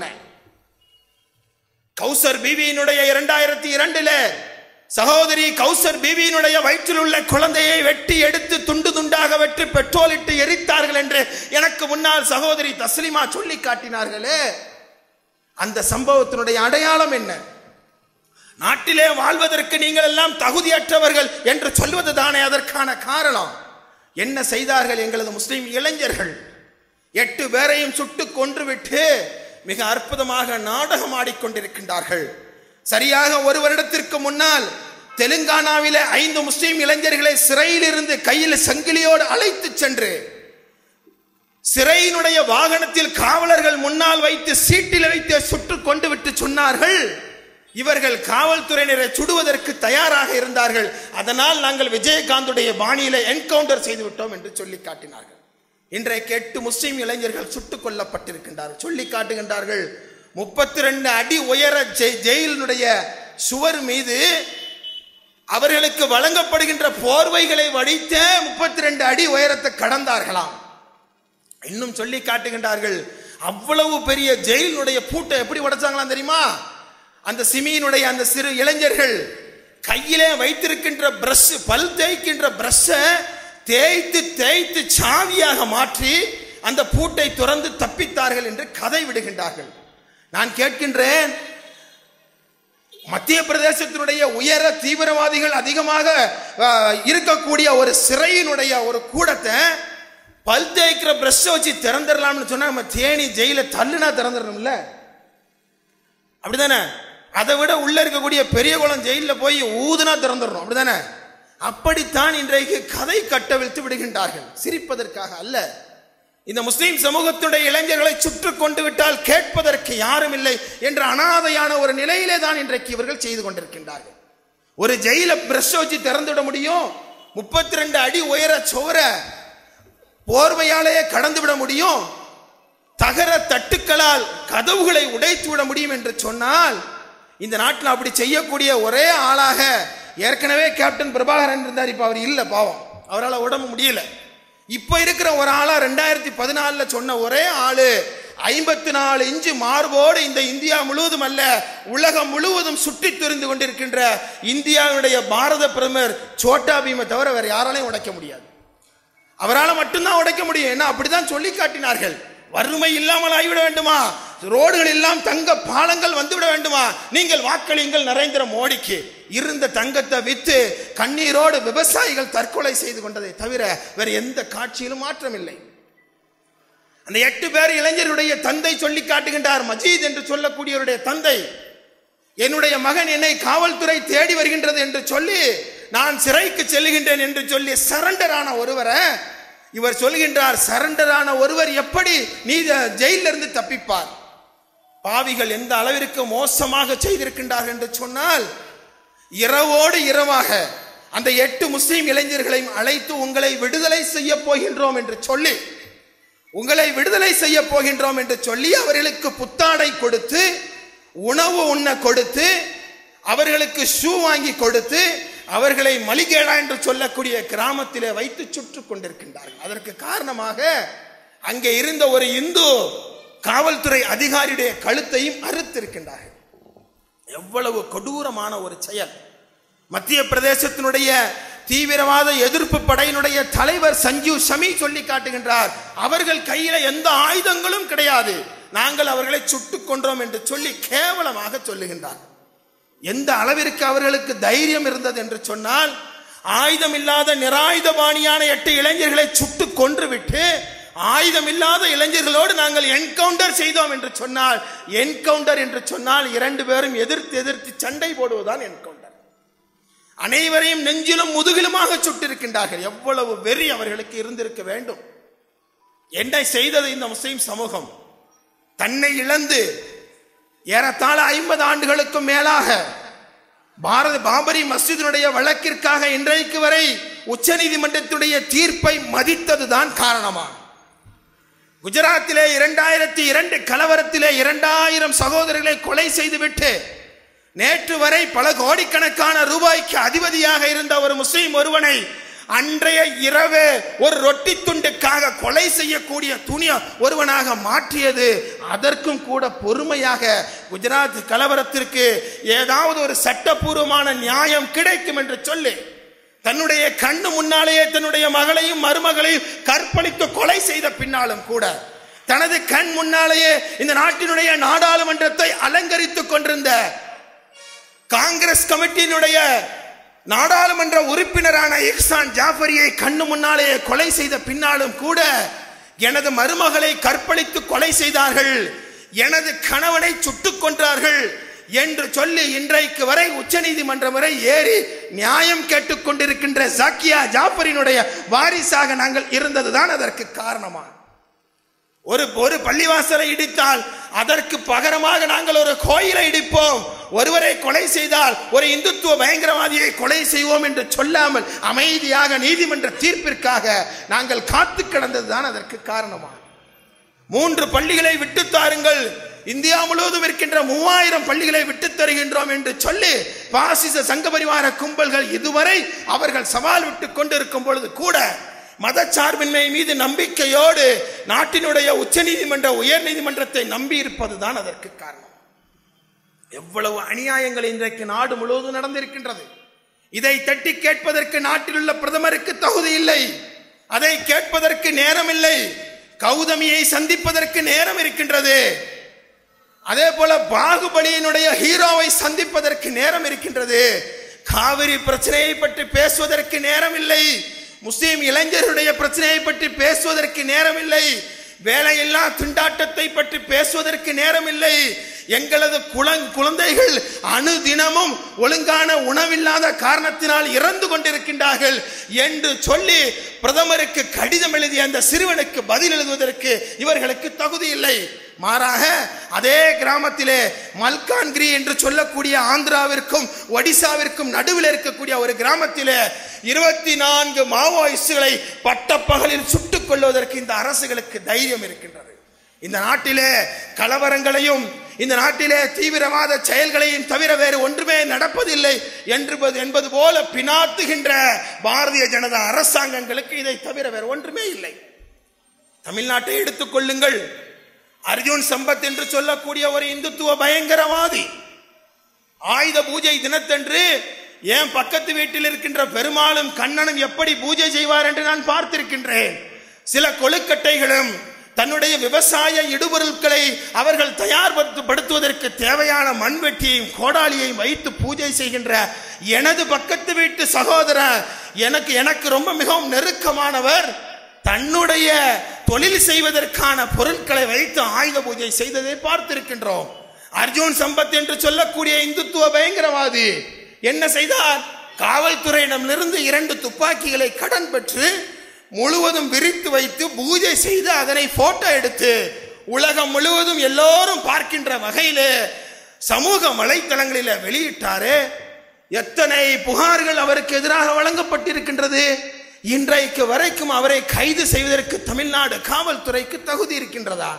கௌசர் பீவியினுடைய இரண்டாயிரத்தி இரண்டுல சகோதரி கௌசர் பீவியினுடைய வயிற்றில் உள்ள குழந்தையை வெட்டி எடுத்து துண்டு துண்டாக வெட்டி பெட்ரோலிட்டு எரித்தார்கள் என்று எனக்கு முன்னால் சகோதரி தஸ்லிமா சொல்லி காட்டினார்களே அந்த சம்பவத்தினுடைய அடையாளம் என்ன நாட்டிலே வாழ்வதற்கு நீங்கள் எல்லாம் தகுதியற்றவர்கள் என்று சொல்வது தானே அதற்கான காரணம் என்ன செய்தார்கள் எங்களது முஸ்லிம் இளைஞர்கள் எட்டு பேரையும் சுட்டு கொன்றுவிட்டு மிக அற்புதமாக நாடகம் ஆடிக்கொண்டிருக்கின்றார்கள் சரியாக ஒரு வருடத்திற்கு முன்னால் தெலுங்கானாவிலே ஐந்து முஸ்லிம் இளைஞர்களை சிறையிலிருந்து கையில் சங்கிலியோடு அழைத்து சென்று சிறையினுடைய வாகனத்தில் காவலர்கள் முன்னால் வைத்து சீட்டில் வைத்து சுட்டு கொண்டு விட்டு சொன்னார்கள் இவர்கள் காவல்துறையினரை சுடுவதற்கு தயாராக இருந்தார்கள் அதனால் நாங்கள் விஜயகாந்துடைய பாணியில என்கவுண்டர் செய்து விட்டோம் என்று சொல்லி காட்டினார்கள் இன்றைக்கு எட்டு முஸ்லிம் இளைஞர்கள் சுட்டுக் கொல்லப்பட்டிருக்கின்றார்கள் சொல்லி காட்டுகின்றார்கள் முப்பத்தி ரெண்டு அடி உயர ஜெய்- ஜெயிலினுடைய சுவர் மீது அவர்களுக்கு வழங்கப்படுகின்ற போர்வைகளை வடித்த முப்பத்தி ரெண்டு அடி உயரத்தை கடந்தார்களாம் இன்னும் சொல்லி காட்டுகின்றார்கள் அவ்வளவு பெரிய ஜெயிலுடைய பூட்டை எப்படி உடைச்சாங்களாம் தெரியுமா அந்த சிமியினுடைய அந்த சிறு இளைஞர்கள் கையிலே வைத்திருக்கின்ற பிரஷ் பல் தேய்க்கின்ற பிரஷ்ஷை தேய்த்து தேய்த்து சாவியாக மாற்றி அந்த பூட்டை துறந்து தப்பித்தார்கள் என்று கதை விடுகின்றார்கள் நான் கேட்கின்றேன் மத்திய பிரதேசத்தினுடைய உயர தீவிரவாதிகள் அதிகமாக அஹ், இருக்கக்கூடிய ஒரு சிறையினுடைய ஒரு கூடத்தை பல் தேய்க்கிற பிரஷ் வச்சு திறந்துடலாம்னு சொன்னா நம்ம தேனி ஜெயில தள்ளுனா திறந்துடணும்ல அப்படிதானே அதை விட உள்ள இருக்கக்கூடிய பெரிய குளம் ஜெயில போய் ஊதுனா திறந்துடணும் அப்படிதானே அப்படித்தான் இன்றைக்கு கதை கட்டவிழ்த்து விடுகின்றார்கள் சிரிப்பதற்காக அல்ல இந்த முஸ்லிம் சமூகத்துடைய இளைஞர்களை சுற்று கொண்டு விட்டால் கேட்பதற்கு யாரும் இல்லை என்ற அனாதையான ஒரு நிலையிலே தான் இன்றைக்கு இவர்கள் செய்து கொண்டிருக்கின்றார்கள் ஒரு ஜெயில பிரஷ் வச்சு திறந்து விட முடியும் முப்பத்தி ரெண்டு அடி உயர சோர போர்வையாலேயே கடந்து விட முடியும் தகர தட்டுக்களால் கதவுகளை உடைத்து விட முடியும் என்று சொன்னால் இந்த நாட்டில் அப்படி செய்யக்கூடிய ஒரே ஆளாக ஏற்கனவே கேப்டன் பிரபாகரன் இருந்தார் இப்ப அவர் இல்ல பாவம் அவரால் உடம்பு முடியல இப்ப இருக்கிற ஒரு ஆளா ரெண்டாயிரத்தி பதினாலுல சொன்ன ஒரே ஆளு ஐம்பத்தி நாலு இன்ச்சு மார்போடு இந்த இந்தியா முழுவதும் அல்ல உலகம் முழுவதும் சுற்றி தெரிந்து கொண்டிருக்கின்ற இந்தியாவுடைய பாரத பிரதமர் சோட்டா பீமை தவிர வேற யாராலையும் உடைக்க முடியாது அவரால் மட்டும்தான் உடைக்க முடியும் என்ன அப்படிதான் சொல்லி காட்டினார்கள் வறுமை இல்லாமல் ஆகிவிட வேண்டுமா ரோடுகள் எல்லாம் தங்க பாலங்கள் வந்துவிட வேண்டுமா நீங்கள் வாக்களியுங்கள் நரேந்திர மோடிக்கு இருந்த தங்கத்தை வித்து கண்ணீரோடு விவசாயிகள் தற்கொலை செய்து கொண்டதை தவிர வேற எந்த காட்சியிலும் மாற்றம் இல்லை அந்த எட்டு பேர் இளைஞருடைய தந்தை சொல்லி காட்டுகின்றார் மஜீத் என்று சொல்லக்கூடியவருடைய தந்தை என்னுடைய மகன் என்னை காவல்துறை தேடி வருகின்றது என்று சொல்லி நான் சிறைக்கு செல்லுகின்றேன் என்று சொல்லி சரண்டர் ஆன ஒருவரை இவர் சொல்கின்றார் சரண்டர் ஆன ஒருவர் எப்படி நீதி ஜெயிலில் இருந்து தப்பிப்பார் பாவிகள் எந்த அளவிற்கு மோசமாக செய்திருக்கின்றார்கள் என்று சொன்னால் இரவோடு இரவாக அந்த எட்டு முஸ்லிம் இளைஞர்களையும் அழைத்து உங்களை விடுதலை செய்ய போகின்றோம் என்று சொல்லி உங்களை விடுதலை செய்ய போகின்றோம் என்று சொல்லி அவர்களுக்கு புத்தாடை கொடுத்து உணவு உண்ண கொடுத்து அவர்களுக்கு ஷூ வாங்கி கொடுத்து அவர்களை மலிகேடா என்று சொல்லக்கூடிய கிராமத்திலே வைத்து சுற்று கொண்டிருக்கின்றார்கள் அதற்கு காரணமாக அங்கே இருந்த ஒரு இந்து காவல்துறை அதிகாரியுடைய கழுத்தையும் அறுத்திருக்கின்றார்கள் எவ்வளவு கொடூரமான ஒரு செயல் மத்திய பிரதேசத்தினுடைய தீவிரவாத எதிர்ப்பு படையினுடைய தலைவர் சஞ்சீவ் ஷமி சொல்லி காட்டுகின்றார் அவர்கள் கையில எந்த ஆயுதங்களும் கிடையாது நாங்கள் அவர்களை சுட்டுக் கொன்றோம் என்று சொல்லி கேவலமாக சொல்லுகின்றார் எந்த அளவிற்கு அவர்களுக்கு தைரியம் இருந்தது என்று சொன்னால் ஆயுதம் இல்லாத நிராயுதபாணியான எட்டு இளைஞர்களை சுட்டு கொன்று விட்டு ஆயுதம் இல்லாத இளைஞர்களோடு நாங்கள் என்கவுண்டர் செய்தோம் என்று சொன்னால் என்கவுண்டர் என்று சொன்னால் இரண்டு பேரும் எதிர்த்து எதிர்த்து சண்டை போடுவதுதான் என்கவுண்டர் அனைவரையும் நெஞ்சிலும் முதுகிலுமாக சுட்டிருக்கின்றார்கள் எவ்வளவு வெறி அவர்களுக்கு இருந்திருக்க வேண்டும் என்ன செய்தது இந்த முஸ்லிம் சமூகம் தன்னை இழந்து ஏறத்தாழ ஐம்பது ஆண்டுகளுக்கும் மேலாக பாரத பாபரி மஸ்ஜிதினுடைய வழக்கிற்காக இன்றைக்கு வரை உச்சநீதிமன்றத்துடைய தீர்ப்பை மதித்ததுதான் காரணமா குஜராத்திலே இரண்டாயிரத்தி இரண்டு கலவரத்திலே இரண்டாயிரம் சகோதரர்களை கொலை செய்துவிட்டு நேற்று வரை பல கோடிக்கணக்கான ரூபாய்க்கு அதிபதியாக இருந்த ஒரு முஸ்லீம் ஒருவனை அன்றைய இரவு ஒரு ரொட்டி துண்டுக்காக கொலை செய்யக்கூடிய துணிய ஒருவனாக மாற்றியது அதற்கும் கூட பொறுமையாக குஜராத் கலவரத்திற்கு ஏதாவது ஒரு சட்டப்பூர்வமான நியாயம் கிடைக்கும் என்று சொல்லி தன்னுடைய கண்ணு முன்னாலேயே தன்னுடைய மகளையும் மருமகளையும் கற்பழித்து கொலை செய்த பின்னாலும் கூட தனது கண் முன்னாலேயே இந்த நாட்டினுடைய நாடாளுமன்றத்தை அலங்கரித்துக் கொண்டிருந்த காங்கிரஸ் கமிட்டியினுடைய நாடாளுமன்ற உறுப்பினரான இஹ்சான் ஜாஃபரியை கண்ணு முன்னாலே கொலை செய்த பின்னாலும் கூட எனது மருமகளை கற்பழித்து கொலை செய்தார்கள் எனது கணவனை சுட்டுக் கொன்றார்கள் என்று சொல்லி இன்றைக்கு வரை உச்சநீதிமன்றம் வரை ஏறி நியாயம் கேட்டுக் கொண்டிருக்கின்ற ஜாக்கியா ஜாஃபரினுடைய வாரிசாக நாங்கள் இருந்ததுதான் அதற்கு காரணமா ஒரு ஒரு பள்ளிவாசலை இடித்தால் அதற்கு பகரமாக நாங்கள் ஒரு கோயிலை இடிப்போம் ஒருவரை கொலை செய்தால் ஒரு இந்துத்துவ பயங்கரவாதியை கொலை செய்வோம் என்று சொல்லாமல் அமைதியாக நீதிமன்ற தீர்ப்பிற்காக நாங்கள் காத்து கிடந்ததுதான் அதற்கு காரணமா மூன்று பள்ளிகளை விட்டு தாருங்கள் இந்தியா முழுவதும் இருக்கின்ற மூவாயிரம் பள்ளிகளை விட்டு தருகின்றோம் என்று சொல்லி பாசிச சங்க பரிவார கும்பல்கள் இதுவரை அவர்கள் சவால் விட்டு கொண்டிருக்கும் பொழுது கூட மதச்சார்பின்மை மீது நம்பிக்கையோடு நாட்டினுடைய உச்ச நீதிமன்ற உயர் நீதிமன்றத்தை நம்பி இருப்பதுதான் அதற்கு காரணம் எவ்வளவு அநியாயங்கள் இன்றைக்கு நாடு முழுவதும் நடந்திருக்கின்றது இதை தட்டி கேட்பதற்கு நாட்டில் உள்ள பிரதமருக்கு தகுதி இல்லை அதை கேட்பதற்கு நேரம் இல்லை கௌதமியை சந்திப்பதற்கு நேரம் இருக்கின்றது அதே போல பாகுபலியினுடைய ஹீரோவை சந்திப்பதற்கு நேரம் இருக்கின்றது காவிரி பிரச்சனையை பற்றி பேசுவதற்கு நேரம் இல்லை முஸ்லிம் இளைஞருடைய பிரச்சனையை பற்றி பேசுவதற்கு நேரமில்லை வேலையில்லா திண்டாட்டத்தை பற்றி பேசுவதற்கு நேரமில்லை எங்களது குழங் குழந்தைகள் அணுதினமும் ஒழுங்கான உணவில்லாத காரணத்தினால் இறந்து கொண்டிருக்கின்றார்கள் என்று சொல்லி பிரதமருக்கு கடிதம் எழுதிய அந்த சிறுவனுக்கு பதில் எழுதுவதற்கு இவர்களுக்கு தகுதி இல்லை மாறாக அதே கிராமத்திலே மல்கான்கிரி என்று சொல்லக்கூடிய ஆந்திராவிற்கும் ஒடிசாவிற்கும் நடுவில் இருக்கக்கூடிய ஒரு கிராமத்திலே இருபத்தி நான்கு மாவோயிஸ்டுகளை பட்டப்பகலில் சுட்டுக் கொள்வதற்கு இந்த அரசுகளுக்கு தைரியம் இருக்கின்றது இந்த நாட்டிலே கலவரங்களையும் இந்த நாட்டிலே தீவிரவாத செயல்களையும் தவிர வேறு ஒன்றுமே நடப்பதில்லை என்பது என்பது போல பினாத்துகின்ற பாரதிய ஜனதா அரசாங்கங்களுக்கு இதை தவிர வேறு ஒன்றுமே இல்லை தமிழ்நாட்டை எடுத்துக்கொள்ளுங்கள் அர்ஜுன் சம்பத் என்று சொல்லக்கூடிய ஒரு இந்துத்துவ பயங்கரவாதி ஆயுத பூஜை தினத்தன்று ஏன் பக்கத்து வீட்டில் இருக்கின்ற பெருமாளும் கண்ணனும் எப்படி பூஜை செய்வார் என்று நான் பார்த்திருக்கின்றேன் சில கொழுக்கட்டைகளும் தன்னுடைய விவசாய இடுபொருட்களை அவர்கள் தயார்படுத்துவதற்கு தேவையான மண்வெட்டியையும் கோடாலியையும் வைத்து பூஜை செய்கின்ற எனது பக்கத்து வீட்டு சகோதரர் எனக்கு எனக்கு ரொம்ப மிகவும் நெருக்கமானவர் தன்னுடைய தொழில் செய்வதற்கான பொருட்களை வைத்து ஆயுத பூஜை செய்ததை பார்த்திருக்கின்றோம் அர்ஜுன் சம்பத் என்று சொல்லக்கூடிய இந்துத்துவ பயங்கரவாதி என்ன செய்தார் காவல்துறையிடமிருந்து இரண்டு துப்பாக்கிகளை கடன் பெற்று முழுவதும் விரித்து வைத்து பூஜை செய்து அதனை போட்டோ எடுத்து உலகம் முழுவதும் எல்லோரும் பார்க்கின்ற வகையிலே சமூக வலைத்தளங்களில் வெளியிட்டாரு எத்தனை புகார்கள் அவருக்கு எதிராக வழங்கப்பட்டிருக்கின்றது இன்றைக்கு வரைக்கும் அவரை கைது செய்வதற்கு தமிழ்நாடு காவல்துறைக்கு தகுதி இருக்கின்றதா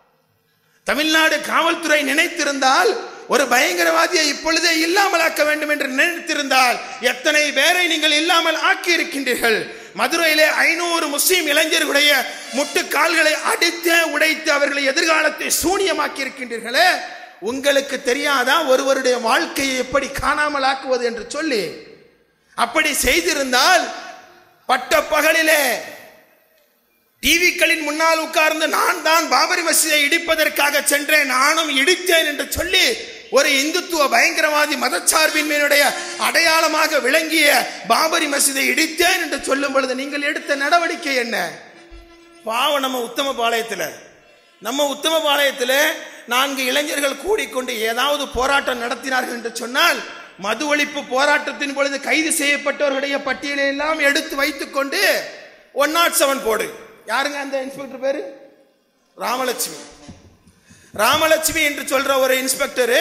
தமிழ்நாடு காவல்துறை நினைத்திருந்தால் ஒரு பயங்கரவாதியை இப்பொழுதே இல்லாமலாக்க வேண்டும் என்று நினைத்திருந்தால் எத்தனை பேரை நீங்கள் இல்லாமல் ஆக்கி இருக்கின்றீர்கள் மதுரையிலே ஐநூறு முஸ்லீம் இளைஞர்களுடைய முட்டு கால்களை அடித்து உடைத்து அவர்களை எதிர்காலத்தை சூனியமாக்கி இருக்கின்றீர்களே உங்களுக்கு தெரியாதா ஒருவருடைய வாழ்க்கையை எப்படி காணாமல் ஆக்குவது என்று சொல்லி அப்படி செய்திருந்தால் பட்ட பகலிலே டிவிக்களின் முன்னால் உட்கார்ந்து நான் தான் பாபரி மசீதை இடிப்பதற்காக சென்றேன் நானும் இடித்தேன் என்று சொல்லி ஒரு இந்துத்துவ பயங்கரவாதி மதச்சார்பின்மையினுடைய அடையாளமாக விளங்கிய பாபரி மசீதை இடித்தேன் என்று சொல்லும் பொழுது நீங்கள் எடுத்த நடவடிக்கை என்ன பாவம் நம்ம உத்தம பாளையத்தில் நம்ம உத்தம பாளையத்தில் நான்கு இளைஞர்கள் கூடிக்கொண்டு ஏதாவது போராட்டம் நடத்தினார்கள் என்று சொன்னால் மது ஒழிப்பு போராட்டத்தின் பொழுது கைது செய்யப்பட்டவர்களுடைய பட்டியலை எல்லாம் எடுத்து வைத்துக்கொண்டு ஒன் நாட் செவன் போடு யாருங்க அந்த இன்ஸ்பெக்டர் பேரு ராமலட்சுமி ராமலட்சுமி என்று சொல்ற ஒரு இன்ஸ்பெக்டர்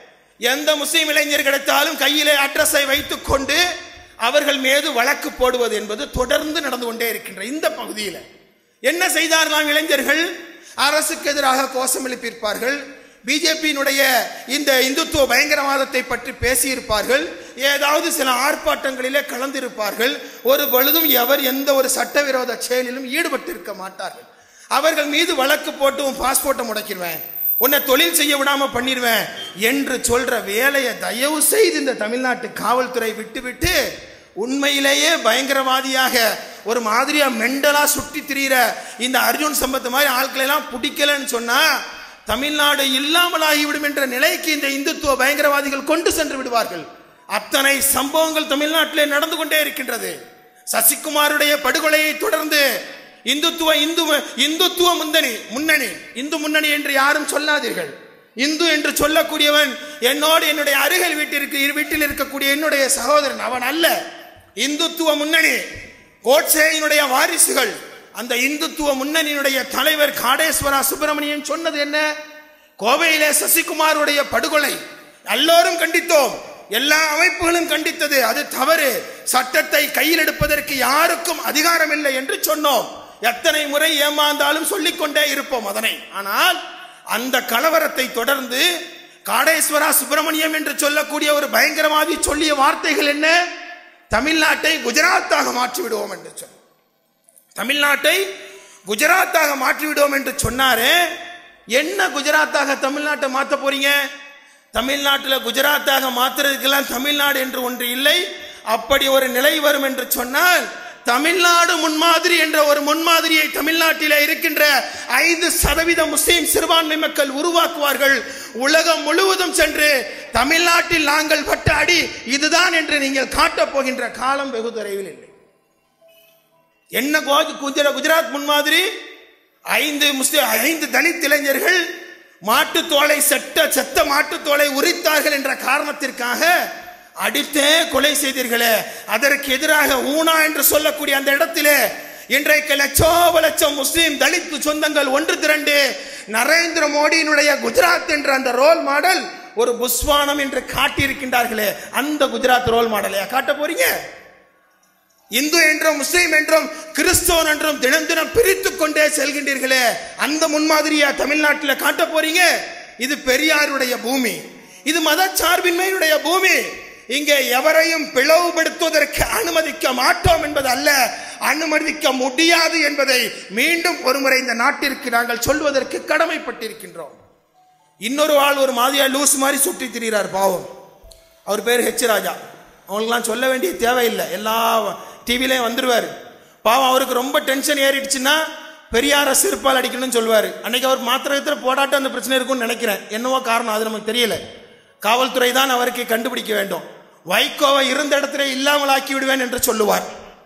எந்த முஸ்லீம் இளைஞர் கிடைத்தாலும் கையிலே அட்ரஸை வைத்துக் கொண்டு அவர்கள் மீது வழக்கு போடுவது என்பது தொடர்ந்து நடந்து கொண்டே இருக்கின்ற இந்த பகுதியில் என்ன செய்தார்களாம் இளைஞர்கள் அரசுக்கு எதிராக கோஷம் எழுப்பியிருப்பார்கள் பிஜேபியினுடைய இந்த இந்துத்துவ பயங்கரவாதத்தை பற்றி பேசியிருப்பார்கள் ஏதாவது சில ஆர்ப்பாட்டங்களிலே கலந்திருப்பார்கள் ஒரு பொழுதும் எவர் எந்த ஒரு சட்டவிரோத செயலிலும் ஈடுபட்டிருக்க மாட்டார்கள் அவர்கள் மீது வழக்கு போட்டு உன் பாஸ்போர்ட்டை முடக்கிடுவேன் உன்னை தொழில் செய்ய விடாம பண்ணிடுவேன் என்று சொல்ற வேலையை தயவு செய்து இந்த தமிழ்நாட்டு காவல்துறை விட்டுவிட்டு உண்மையிலேயே பயங்கரவாதியாக ஒரு மாதிரியா மெண்டலா சுற்றி திரியிற இந்த அர்ஜுன் சம்பத் மாதிரி ஆட்களை எல்லாம் பிடிக்கலன்னு சொன்னா தமிழ்நாடு இல்லாமலாகிவிடும் என்ற நிலைக்கு இந்த இந்துத்துவ பயங்கரவாதிகள் கொண்டு சென்று விடுவார்கள் அத்தனை சம்பவங்கள் தமிழ்நாட்டிலே நடந்து கொண்டே இருக்கின்றது சசிகுமாருடைய படுகொலையை தொடர்ந்து இந்துத்துவ இந்து இந்துத்துவ முன்னணி முன்னணி இந்து முன்னணி என்று யாரும் சொல்லாதீர்கள் இந்து என்று சொல்லக்கூடியவன் என்னோடு என்னுடைய அருகில் வீட்டிற்கு வீட்டில் இருக்கக்கூடிய என்னுடைய சகோதரன் அவன் அல்ல இந்துத்துவ முன்னணி கோட்சேயினுடைய வாரிசுகள் அந்த இந்துத்துவ முன்னணியினுடைய தலைவர் காடேஸ்வரா சுப்பிரமணியன் சொன்னது என்ன கோவையிலே சசிகுமாருடைய படுகொலை எல்லோரும் கண்டித்தோம் எல்லா அமைப்புகளும் கண்டித்தது அது தவறு சட்டத்தை கையில் எடுப்பதற்கு யாருக்கும் அதிகாரம் இல்லை என்று சொன்னோம் எத்தனை முறை ஏமாந்தாலும் சொல்லிக்கொண்டே இருப்போம் அதனை ஆனால் அந்த கலவரத்தை தொடர்ந்து காடேஸ்வரா சுப்பிரமணியம் என்று சொல்லக்கூடிய ஒரு பயங்கரவாதி சொல்லிய வார்த்தைகள் என்ன தமிழ்நாட்டை குஜராத்தாக மாற்றி விடுவோம் என்று சொன்ன தமிழ்நாட்டை குஜராத்தாக மாற்றி விடுவோம் என்று சொன்னாரே என்ன குஜராத்தாக தமிழ்நாட்டை மாற்ற போறீங்க தமிழ்நாட்டில் குஜராத்தாக மாத்துறதுக்கெல்லாம் தமிழ்நாடு என்று ஒன்று இல்லை அப்படி ஒரு நிலை வரும் என்று சொன்னால் தமிழ்நாடு முன்மாதிரி என்ற ஒரு முன்மாதிரியை தமிழ்நாட்டில் இருக்கின்ற ஐந்து சதவீத முஸ்லீம் சிறுபான்மை மக்கள் உருவாக்குவார்கள் உலகம் முழுவதும் சென்று தமிழ்நாட்டில் நாங்கள் பட்ட அடி இதுதான் என்று நீங்கள் காட்டப் போகின்ற காலம் வெகு தொலைவில் இல்லை என்ன கோ- குஜரா- குஜராத் முன்மாதிரி ஐந்து முஸ்லிம் ஐந்து தலித் இளைஞர்கள் மாட்டுத் தோலை செட்ட செத்த மாட்டுத் தோலை உரித்தார்கள் என்ற காரணத்திற்காக அடித்தே கொலை செய்தீர்களே அதற்கு எதிராக ஊனா என்று சொல்லக்கூடிய அந்த இடத்திலே இன்றைக்கு லட்சோப லட்சம் முஸ்லிம் தலித் சொந்தங்கள் ஒன்று திரண்டு நரேந்திர மோடியினுடைய குஜராத் என்ற அந்த ரோல் மாடல் ஒரு புஸ்வானம் என்று காட்டியிருக்கின்றார்களே அந்த குஜராத் ரோல் மாடலையா காட்ட போறீங்க இந்து என்றும் முஸ்லீம் என்றும் கிறிஸ்தவன் என்றும் தினம் தினம் பிரித்துக் கொண்டே செல்கின்றீர்களே அந்த முன்மாதிரியா தமிழ்நாட்டில் காட்ட போறீங்க இது பெரியாருடைய பூமி இது மதச்சார்பின்மையுடைய பூமி இங்கே எவரையும் பிளவுபடுத்துவதற்கு அனுமதிக்க மாட்டோம் என்பது அல்ல அனுமதிக்க முடியாது என்பதை மீண்டும் ஒருமுறை இந்த நாட்டிற்கு நாங்கள் சொல்வதற்கு கடமைப்பட்டிருக்கின்றோம் இன்னொரு ஆள் ஒரு மாதிரியா லூஸ் மாதிரி சுற்றி திரிகிறார் பாவம் அவர் பேர் ஹெச் ராஜா அவங்களுக்குலாம் சொல்ல வேண்டிய தேவையில்லை எல்லா டிவிலையும் வந்துருவார் பாவம் அவருக்கு ரொம்ப டென்ஷன் ஏறிடுச்சுன்னா பெரியார செருப்பால் அடிக்கணும்னு சொல்லுவார் அன்னைக்கு அவர் மாத்திரத்தில் போடாட்ட அந்த பிரச்சனை இருக்கும்னு நினைக்கிறேன் என்னவோ காரணம் அது நமக்கு தெரியல காவல்துறை தான் அவருக்கு கண்டுபிடிக்க வேண்டும் வைகோவை இருந்த இடத்துல இல்லாமல் ஆக்கி விடுவேன் என்று சொல்லுவார்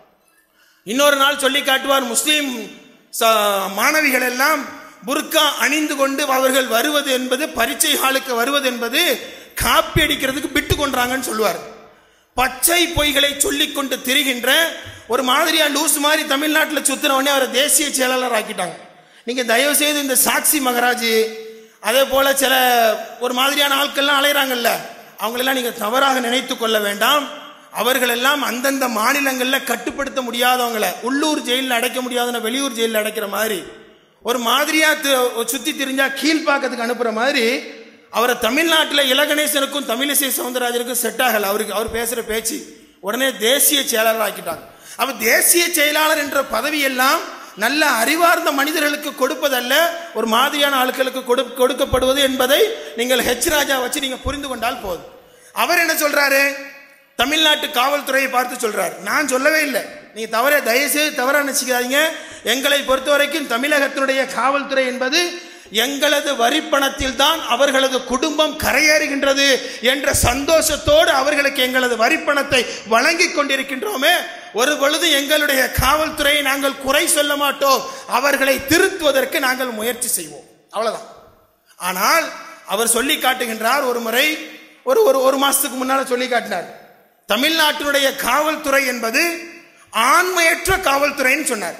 இன்னொரு நாள் சொல்லி காட்டுவார் முஸ்லீம் ச- மாணவிகள் எல்லாம் புர்கா அணிந்து கொண்டு அவர்கள் வருவது என்பது பரீட்சை ஹாலுக்கு வருவது என்பது காப்பி அடிக்கிறதுக்கு பிட்டு கொண்டாங்கன்னு சொல்லுவார் பச்சை பொய்களை சொல்லிக் கொண்டு திரிகின்ற ஒரு மாதிரியா லூஸ் மாதிரி தமிழ்நாட்டில் சுத்தின உடனே அவரை தேசிய செயலாளர் ஆக்கிட்டாங்க நீங்க தயவு செய்து இந்த சாக்சி மகராஜ் அதே போல சில ஒரு மாதிரியான ஆட்கள்லாம் அலைகிறாங்கல்ல அவங்களெல்லாம் நீங்க தவறாக நினைத்து கொள்ள வேண்டாம் அவர்கள் எல்லாம் அந்தந்த மாநிலங்களில் கட்டுப்படுத்த முடியாதவங்கள உள்ளூர் ஜெயிலில் அடைக்க முடியாதவன வெளியூர் ஜெயிலில் அடைக்கிற மாதிரி ஒரு மாதிரியா தி- சுத்தி திரிஞ்சா கீழ்ப்பாக்கத்துக்கு அனுப்புற மாதிரி அவரை தமிழ்நாட்டில் இலகணேசனுக்கும் தமிழிசை சவுந்தரராஜனுக்கும் செட் ஆகல அவருக்கு அவர் பேசுற பேச்சு உடனே தேசிய செயலாளர் ஆக்கிட்டாங்க அப்ப தேசிய செயலாளர் என்ற பதவி எல்லாம் நல்ல அறிவார்ந்த மனிதர்களுக்கு கொடுப்பதல்ல ஒரு மாதிரியான ஆட்களுக்கு கொடு- கொடுக்கப்படுவது என்பதை நீங்கள் ஹெச் ராஜா வச்சு நீங்க புரிந்து கொண்டால் போதும் அவர் என்ன சொல்றாரு தமிழ்நாட்டு காவல்துறையை பார்த்து சொல்றாரு நான் சொல்லவே இல்லை நீங்க தவற தயவுசெய்து தவறா நினைச்சுக்காதீங்க எங்களை பொறுத்த வரைக்கும் தமிழகத்தினுடைய காவல்துறை என்பது எங்களது வரிப்பணத்தில் தான் அவர்களது குடும்பம் கரையேறுகின்றது என்ற சந்தோஷத்தோடு அவர்களுக்கு எங்களது வரிப்பணத்தை வழங்கி கொண்டிருக்கின்றோமே ஒரு பொழுது எங்களுடைய காவல்துறையை நாங்கள் குறை சொல்ல மாட்டோம் அவர்களை திருத்துவதற்கு நாங்கள் முயற்சி செய்வோம் அவ்வளவுதான் ஆனால் அவர் சொல்லி காட்டுகின்றார் ஒரு முறை ஒரு ஒரு ஒரு மாசத்துக்கு முன்னால சொல்லி காட்டினார் தமிழ்நாட்டினுடைய காவல்துறை என்பது ஆண்மையற்ற காவல்துறைன்னு சொன்னார்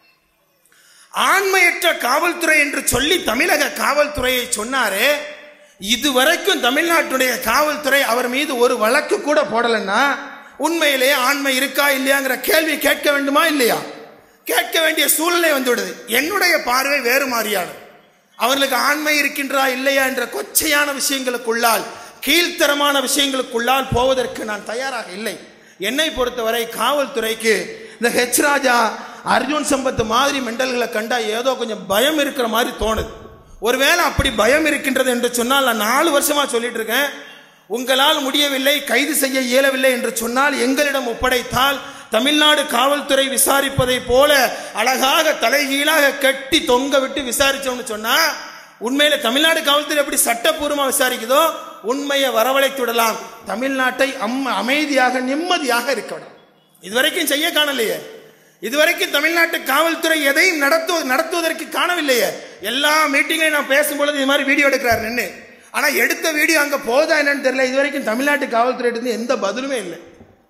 ஆண்மையற்ற காவல்துறை என்று சொல்லி தமிழக காவல்துறையை சொன்னாரே இதுவரைக்கும் தமிழ்நாட்டுடைய காவல்துறை அவர் மீது ஒரு வழக்கு கூட போடலைன்னா உண்மையிலேயே ஆண்மை இருக்கா இல்லையாங்கிற கேள்வி கேட்க வேண்டுமா இல்லையா கேட்க வேண்டிய சூழ்நிலை வந்துவிடுது என்னுடைய பார்வை வேறு மாறியானது அவர்களுக்கு ஆண்மை இருக்கின்றா இல்லையா என்ற கொச்சையான விஷயங்களுக்குள்ளால் கீழ்த்தரமான விஷயங்களுக்குள்ளால் போவதற்கு நான் தயாராக இல்லை என்னை பொறுத்தவரை காவல்துறைக்கு இந்த ஹெச் ராஜா அர்ஜுன் சம்பத் மாதிரி மெண்டல்களை கண்டா ஏதோ கொஞ்சம் பயம் இருக்கிற மாதிரி தோணுது ஒருவேளை அப்படி பயம் இருக்கின்றது என்று சொன்னால் நான் நாலு வருஷமா சொல்லிட்டு இருக்கேன் உங்களால் முடியவில்லை கைது செய்ய இயலவில்லை என்று சொன்னால் எங்களிடம் ஒப்படைத்தால் தமிழ்நாடு காவல்துறை விசாரிப்பதை போல அழகாக தலைகீழாக கட்டி தொங்க விட்டு விசாரிச்சோம்னு சொன்னா உண்மையில தமிழ்நாடு காவல்துறை எப்படி சட்டப்பூர்வமா விசாரிக்குதோ உண்மையை வரவழைத்து விடலாம் தமிழ்நாட்டை அம் அமைதியாக நிம்மதியாக இருக்க விடலாம் இதுவரைக்கும் செய்ய காணலையே இதுவரைக்கும் தமிழ்நாட்டு காவல்துறை எதையும் நடத்து நடத்துவதற்கு காணவில்லையே எல்லா மீட்டிங்லையும் நான் பேசும்பொழுது இது மாதிரி வீடியோ எடுக்கிறார் நின்று ஆனா எடுத்த வீடியோ அங்க போதா என்னன்னு தெரியல இதுவரைக்கும் தமிழ்நாட்டு காவல்துறை இருந்து எந்த பதிலுமே இல்லை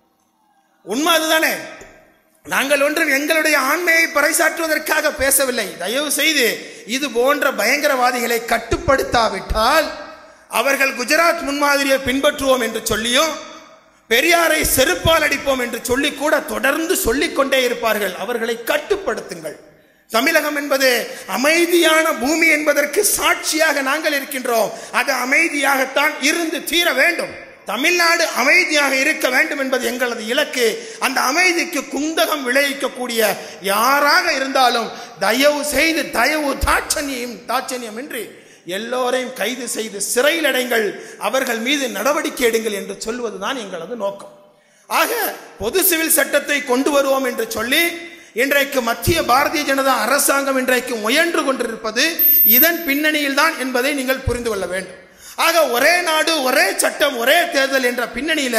உண்மை அதுதானே நாங்கள் ஒன்றும் எங்களுடைய ஆண்மையை பறைசாற்றுவதற்காக பேசவில்லை தயவு செய்து இது போன்ற பயங்கரவாதிகளை கட்டுப்படுத்தாவிட்டால் அவர்கள் குஜராத் முன்மாதிரியை பின்பற்றுவோம் என்று சொல்லியும் பெரியாரை செருப்பால் அடிப்போம் என்று சொல்லி கூட தொடர்ந்து சொல்லிக் கொண்டே இருப்பார்கள் அவர்களை கட்டுப்படுத்துங்கள் தமிழகம் என்பது அமைதியான பூமி என்பதற்கு சாட்சியாக நாங்கள் இருக்கின்றோம் அது அமைதியாகத்தான் இருந்து தீர வேண்டும் தமிழ்நாடு அமைதியாக இருக்க வேண்டும் என்பது எங்களது இலக்கு அந்த அமைதிக்கு குந்தகம் விளைவிக்கக்கூடிய யாராக இருந்தாலும் தயவு செய்து தயவு தாட்சணியம் தாட்சணியம் இன்றி எல்லோரையும் கைது செய்து சிறையில் அடைங்கள் அவர்கள் மீது நடவடிக்கை எடுங்கள் என்று சொல்வதுதான் எங்களது நோக்கம் ஆக பொது சிவில் சட்டத்தை கொண்டு வருவோம் என்று சொல்லி இன்றைக்கு மத்திய பாரதிய ஜனதா அரசாங்கம் இன்றைக்கு முயன்று கொண்டிருப்பது இதன் பின்னணியில் தான் என்பதை நீங்கள் புரிந்து கொள்ள வேண்டும் ஆக ஒரே நாடு ஒரே சட்டம் ஒரே தேர்தல் என்ற பின்னணியில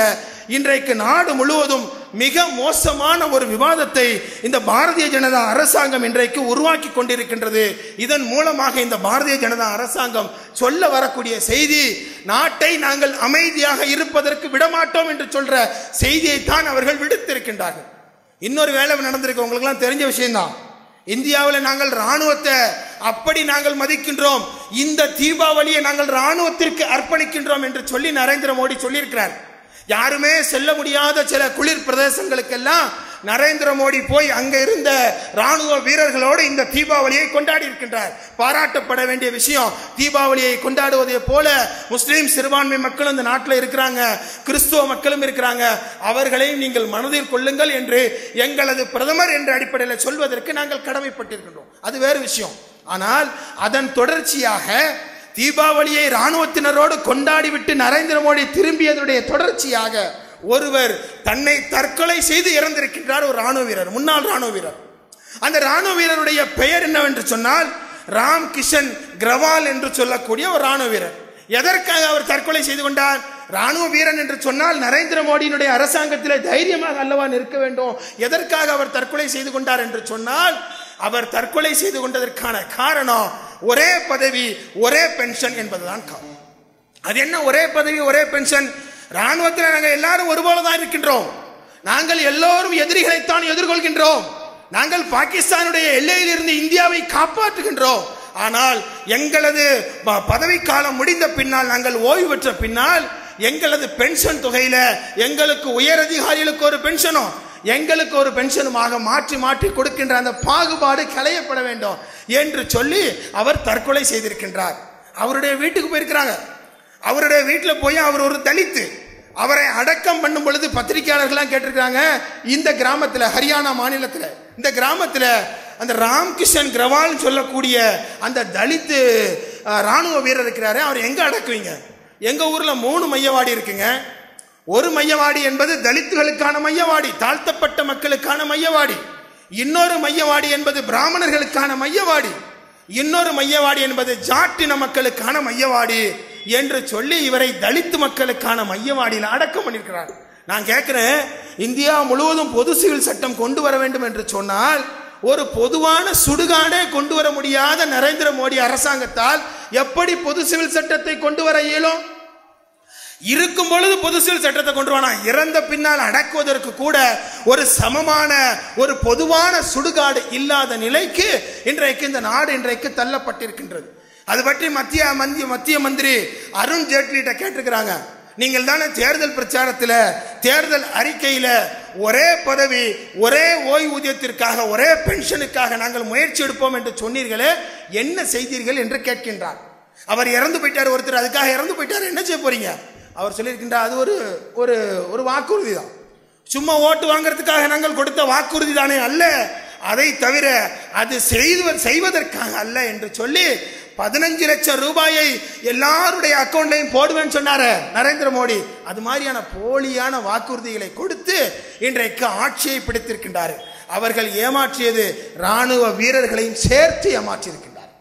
இன்றைக்கு நாடு முழுவதும் மிக மோசமான ஒரு விவாதத்தை இந்த பாரதிய ஜனதா அரசாங்கம் இன்றைக்கு உருவாக்கி கொண்டிருக்கின்றது இதன் மூலமாக இந்த பாரதிய ஜனதா அரசாங்கம் சொல்ல வரக்கூடிய செய்தி நாட்டை நாங்கள் அமைதியாக இருப்பதற்கு விடமாட்டோம் என்று சொல்ற செய்தியை தான் அவர்கள் விடுத்திருக்கின்றார்கள் இன்னொரு வேலை நடந்திருக்கு உங்களுக்குலாம் தெரிஞ்ச விஷயம்தான் இந்தியாவில் நாங்கள் ராணுவத்தை அப்படி நாங்கள் மதிக்கின்றோம் இந்த தீபாவளியை நாங்கள் ராணுவத்திற்கு அர்ப்பணிக்கின்றோம் என்று சொல்லி நரேந்திர மோடி சொல்லியிருக்கிறார் யாருமே செல்ல முடியாத சில குளிர் பிரதேசங்களுக்கெல்லாம் நரேந்திர மோடி போய் அங்க இருந்த ராணுவ வீரர்களோடு இந்த தீபாவளியை கொண்டாடி இருக்கின்றார் பாராட்டப்பட வேண்டிய விஷயம் தீபாவளியை கொண்டாடுவதை போல முஸ்லீம் சிறுபான்மை மக்களும் இந்த நாட்டில் இருக்கிறாங்க கிறிஸ்துவ மக்களும் இருக்கிறாங்க அவர்களையும் நீங்கள் மனதில் கொள்ளுங்கள் என்று எங்களது பிரதமர் என்ற அடிப்படையில் சொல்வதற்கு நாங்கள் கடமைப்பட்டிருக்கின்றோம் அது வேறு விஷயம் ஆனால் அதன் தொடர்ச்சியாக தீபாவளியை ராணுவத்தினரோடு கொண்டாடிவிட்டு நரேந்திர மோடி திரும்பியதுடைய தொடர்ச்சியாக ஒருவர் தன்னை தற்கொலை செய்து இறந்திருக்கின்றார் ஒரு ராணுவ வீரர் முன்னாள் ராணுவ வீரர் அந்த ராணுவ வீரருடைய பெயர் என்னவென்று சொன்னால் ராம் கிஷன் கிரவால் என்று சொல்லக்கூடிய ஒரு ராணுவ வீரர் எதற்காக அவர் தற்கொலை செய்து கொண்டார் ராணுவ வீரன் என்று சொன்னால் நரேந்திர மோடியினுடைய அரசாங்கத்தில் தைரியமாக அல்லவா நிற்க வேண்டும் எதற்காக அவர் தற்கொலை செய்து கொண்டார் என்று சொன்னால் அவர் தற்கொலை செய்து கொண்டதற்கான காரணம் ஒரே பதவி ஒரே பென்ஷன் என்பதுதான் காரணம் அது என்ன ஒரே பதவி ஒரே பென்ஷன் ராணுவத்தில் நாங்கள் எல்லாரும் ஒருபோல தான் இருக்கின்றோம் நாங்கள் எல்லோரும் எதிரிகளைத்தான் எதிர்கொள்கின்றோம் நாங்கள் பாகிஸ்தானுடைய எல்லையில் இருந்து இந்தியாவை காப்பாற்றுகின்றோம் ஆனால் எங்களது ப- பதவிக்காலம் முடிந்த பின்னால் நாங்கள் ஓய்வு பெற்ற பின்னால் எங்களது பென்ஷன் தொகையில எங்களுக்கு உயர் அதிகாரிகளுக்கு ஒரு பென்ஷனும் எங்களுக்கு ஒரு பென்ஷனுமாக மாற்றி மாற்றி கொடுக்கின்ற அந்த பாகுபாடு களையப்பட வேண்டும் என்று சொல்லி அவர் தற்கொலை செய்திருக்கின்றார் அவருடைய வீட்டுக்கு போயிருக்கிறாங்க அவருடைய வீட்டில் போய் அவர் ஒரு தலித்து அவரை அடக்கம் பண்ணும் பொழுது பத்திரிகையாளர்கள்லாம் கேட்டிருக்காங்க இந்த கிராமத்தில் ஹரியானா மாநிலத்தில் இந்த கிராமத்தில் அந்த ராம்கிஷன் கிரவால் சொல்லக்கூடிய அந்த தலித்து அஹ், ராணுவ வீரர் இருக்கிறாரு அவர் எங்க அடக்குவீங்க எங்க ஊர்ல மூணு மையவாடி இருக்குங்க ஒரு மையவாடி என்பது தலித்துகளுக்கான மையவாடி தாழ்த்தப்பட்ட மக்களுக்கான மையவாடி இன்னொரு மையவாடி என்பது பிராமணர்களுக்கான மையவாடி இன்னொரு மையவாடி என்பது ஜாட்டின மக்களுக்கான மையவாடி என்று சொல்லி இவரை தலித்து மக்களுக்கான மையவாடியில் அடக்கம் பண்ணியிருக்கிறார் நான் கேட்கிறேன் இந்தியா முழுவதும் பொது சிவில் சட்டம் கொண்டு வர வேண்டும் என்று சொன்னால் ஒரு பொதுவான சுடுகாடே கொண்டு வர முடியாத நரேந்திர மோடி அரசாங்கத்தால் எப்படி பொது சிவில் சட்டத்தை கொண்டு வர இயலும் இருக்கும் பொழுது பொது சிவில் சட்டத்தை கொண்டு வானா இறந்த பின்னால் அடக்குவதற்கு கூட ஒரு சமமான ஒரு பொதுவான சுடுகாடு இல்லாத நிலைக்கு இன்றைக்கு இந்த நாடு இன்றைக்கு தள்ளப்பட்டிருக்கின்றது அது பற்றி மத்திய மந்திய மத்திய மந்திரி அருண் ஜேட்லிட்ட கேட்டிருக்கிறாங்க நீங்கள் தானே தேர்தல் பிரச்சாரத்தில் தேர்தல் அறிக்கையில ஒரே பதவி ஒரே ஓய்வூதியத்திற்காக ஒரே பென்ஷனுக்காக நாங்கள் முயற்சி எடுப்போம் என்று சொன்னீர்களே என்ன செய்தீர்கள் என்று கேட்கின்றார் அவர் இறந்து போயிட்டார் ஒருத்தர் அதுக்காக இறந்து போயிட்டார் என்ன செய்ய போறீங்க அவர் சொல்லியிருக்கின்றார் அது ஒரு ஒரு ஒரு வாக்குறுதி தான் சும்மா ஓட்டு வாங்குறதுக்காக நாங்கள் கொடுத்த வாக்குறுதி தானே அல்ல அதை தவிர அது செய்து செய்வதற்காக அல்ல என்று சொல்லி பதினஞ்சு லட்சம் ரூபாயை எல்லாருடைய அக்கௌண்ட்லையும் போடுவேன்னு சொன்னாரு நரேந்திர மோடி அது மாதிரியான போலியான வாக்குறுதிகளை கொடுத்து இன்றைக்கு ஆட்சியை பிடித்திருக்கின்றார் அவர்கள் ஏமாற்றியது ராணுவ வீரர்களையும் சேர்த்து ஏமாற்றியிருக்கின்றார்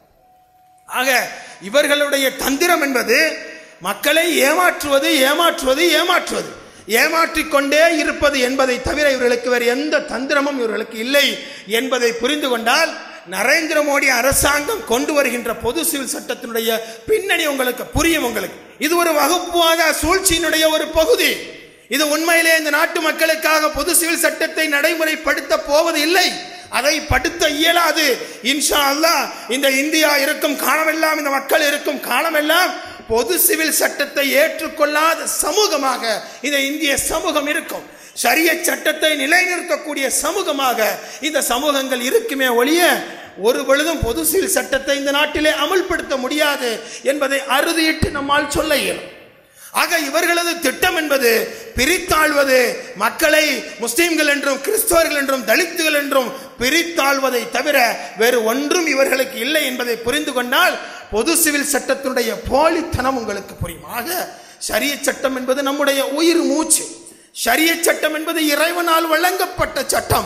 ஆக இவர்களுடைய தந்திரம் என்பது மக்களை ஏமாற்றுவது ஏமாற்றுவது ஏமாற்றுவது ஏமாற்றிக் கொண்டே இருப்பது என்பதை தவிர இவர்களுக்கு வேறு எந்த தந்திரமும் இவர்களுக்கு இல்லை என்பதை புரிந்து கொண்டால் நரேந்திர மோடி அரசாங்கம் கொண்டு வருகின்ற பொது சிவில் சட்டத்தினுடைய பின்னணி உங்களுக்கு புரியும் உங்களுக்கு இது ஒரு வகுப்புவாத சூழ்ச்சியினுடைய ஒரு பகுதி இது உண்மையிலே இந்த நாட்டு மக்களுக்காக பொது சிவில் சட்டத்தை நடைமுறைப்படுத்த போவது இல்லை அதை படுத்த இயலாது இன்ஷா அல்லாஹ் இந்த இந்தியா இருக்கும் காலமெல்லாம் இந்த மக்கள் இருக்கும் காலமெல்லாம் பொது சிவில் சட்டத்தை ஏற்றுக்கொள்ளாத சமூகமாக இந்த இந்திய சமூகம் இருக்கும் சரிய சட்டத்தை நிலைநிறுத்தக்கூடிய சமூகமாக இந்த சமூகங்கள் இருக்குமே ஒழிய ஒரு பொழுதும் பொது சிவில் சட்டத்தை இந்த நாட்டிலே அமல்படுத்த முடியாது என்பதை அறுதியிட்டு நம்மால் சொல்ல இயலும் ஆக இவர்களது திட்டம் என்பது பிரித்தாழ்வது மக்களை முஸ்லிம்கள் என்றும் கிறிஸ்தவர்கள் என்றும் தலித்துகள் என்றும் பிரித்தாழ்வதை தவிர வேறு ஒன்றும் இவர்களுக்கு இல்லை என்பதை புரிந்து கொண்டால் பொது சிவில் சட்டத்தினுடைய போலித்தனம் உங்களுக்கு புரியும் ஆக சரிய சட்டம் என்பது நம்முடைய உயிர் மூச்சு ஷரிய சட்டம் என்பது இறைவனால் வழங்கப்பட்ட சட்டம்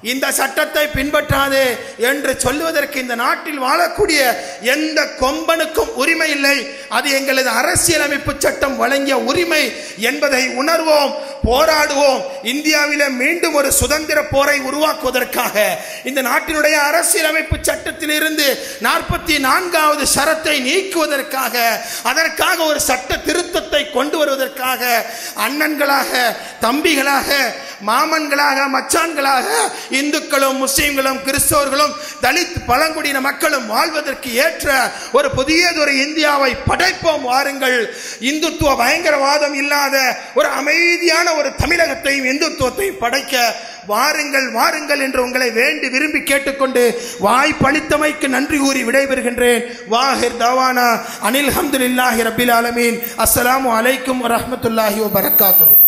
இந்த சட்டத்தை பின்பற்றாதே என்று சொல்லுவதற்கு இந்த நாட்டில் வாழக்கூடிய எந்த கொம்பனுக்கும் உரிமை இல்லை அது எங்களது அரசியலமைப்பு சட்டம் வழங்கிய உரிமை என்பதை உணர்வோம் போராடுவோம் இந்தியாவிலே மீண்டும் ஒரு சுதந்திர போரை உருவாக்குவதற்காக இந்த நாட்டினுடைய அரசியலமைப்பு சட்டத்தில் இருந்து நாற்பத்தி நான்காவது சரத்தை நீக்குவதற்காக அதற்காக ஒரு சட்ட திருத்தத்தை கொண்டு வருவதற்காக அண்ணன்களாக தம்பிகளாக மாமன்களாக மச்சான்களாக இந்துக்களும் முஸ்லிம்களும் கிறிஸ்தவர்களும் தலித் பழங்குடியின மக்களும் வாழ்வதற்கு ஏற்ற ஒரு புதியதொரு இந்தியாவை படைப்போம் வாருங்கள் இந்துத்துவ பயங்கரவாதம் இல்லாத ஒரு அமைதியான ஒரு தமிழகத்தையும் இந்துத்துவத்தையும் படைக்க வாருங்கள் வாருங்கள் என்று உங்களை வேண்டி விரும்பி கேட்டுக்கொண்டு வாய்ப்பளித்தமைக்கு நன்றி கூறி விடைபெறுகின்றேன் வாஹிர் தவானா அனில் ஹம்துலில்லாஹி ரபில் ஆலமீன் அஸ்ஸலாமு அலைக்கும் வரஹ்மத்துல்லாஹி வபரகாத்துஹு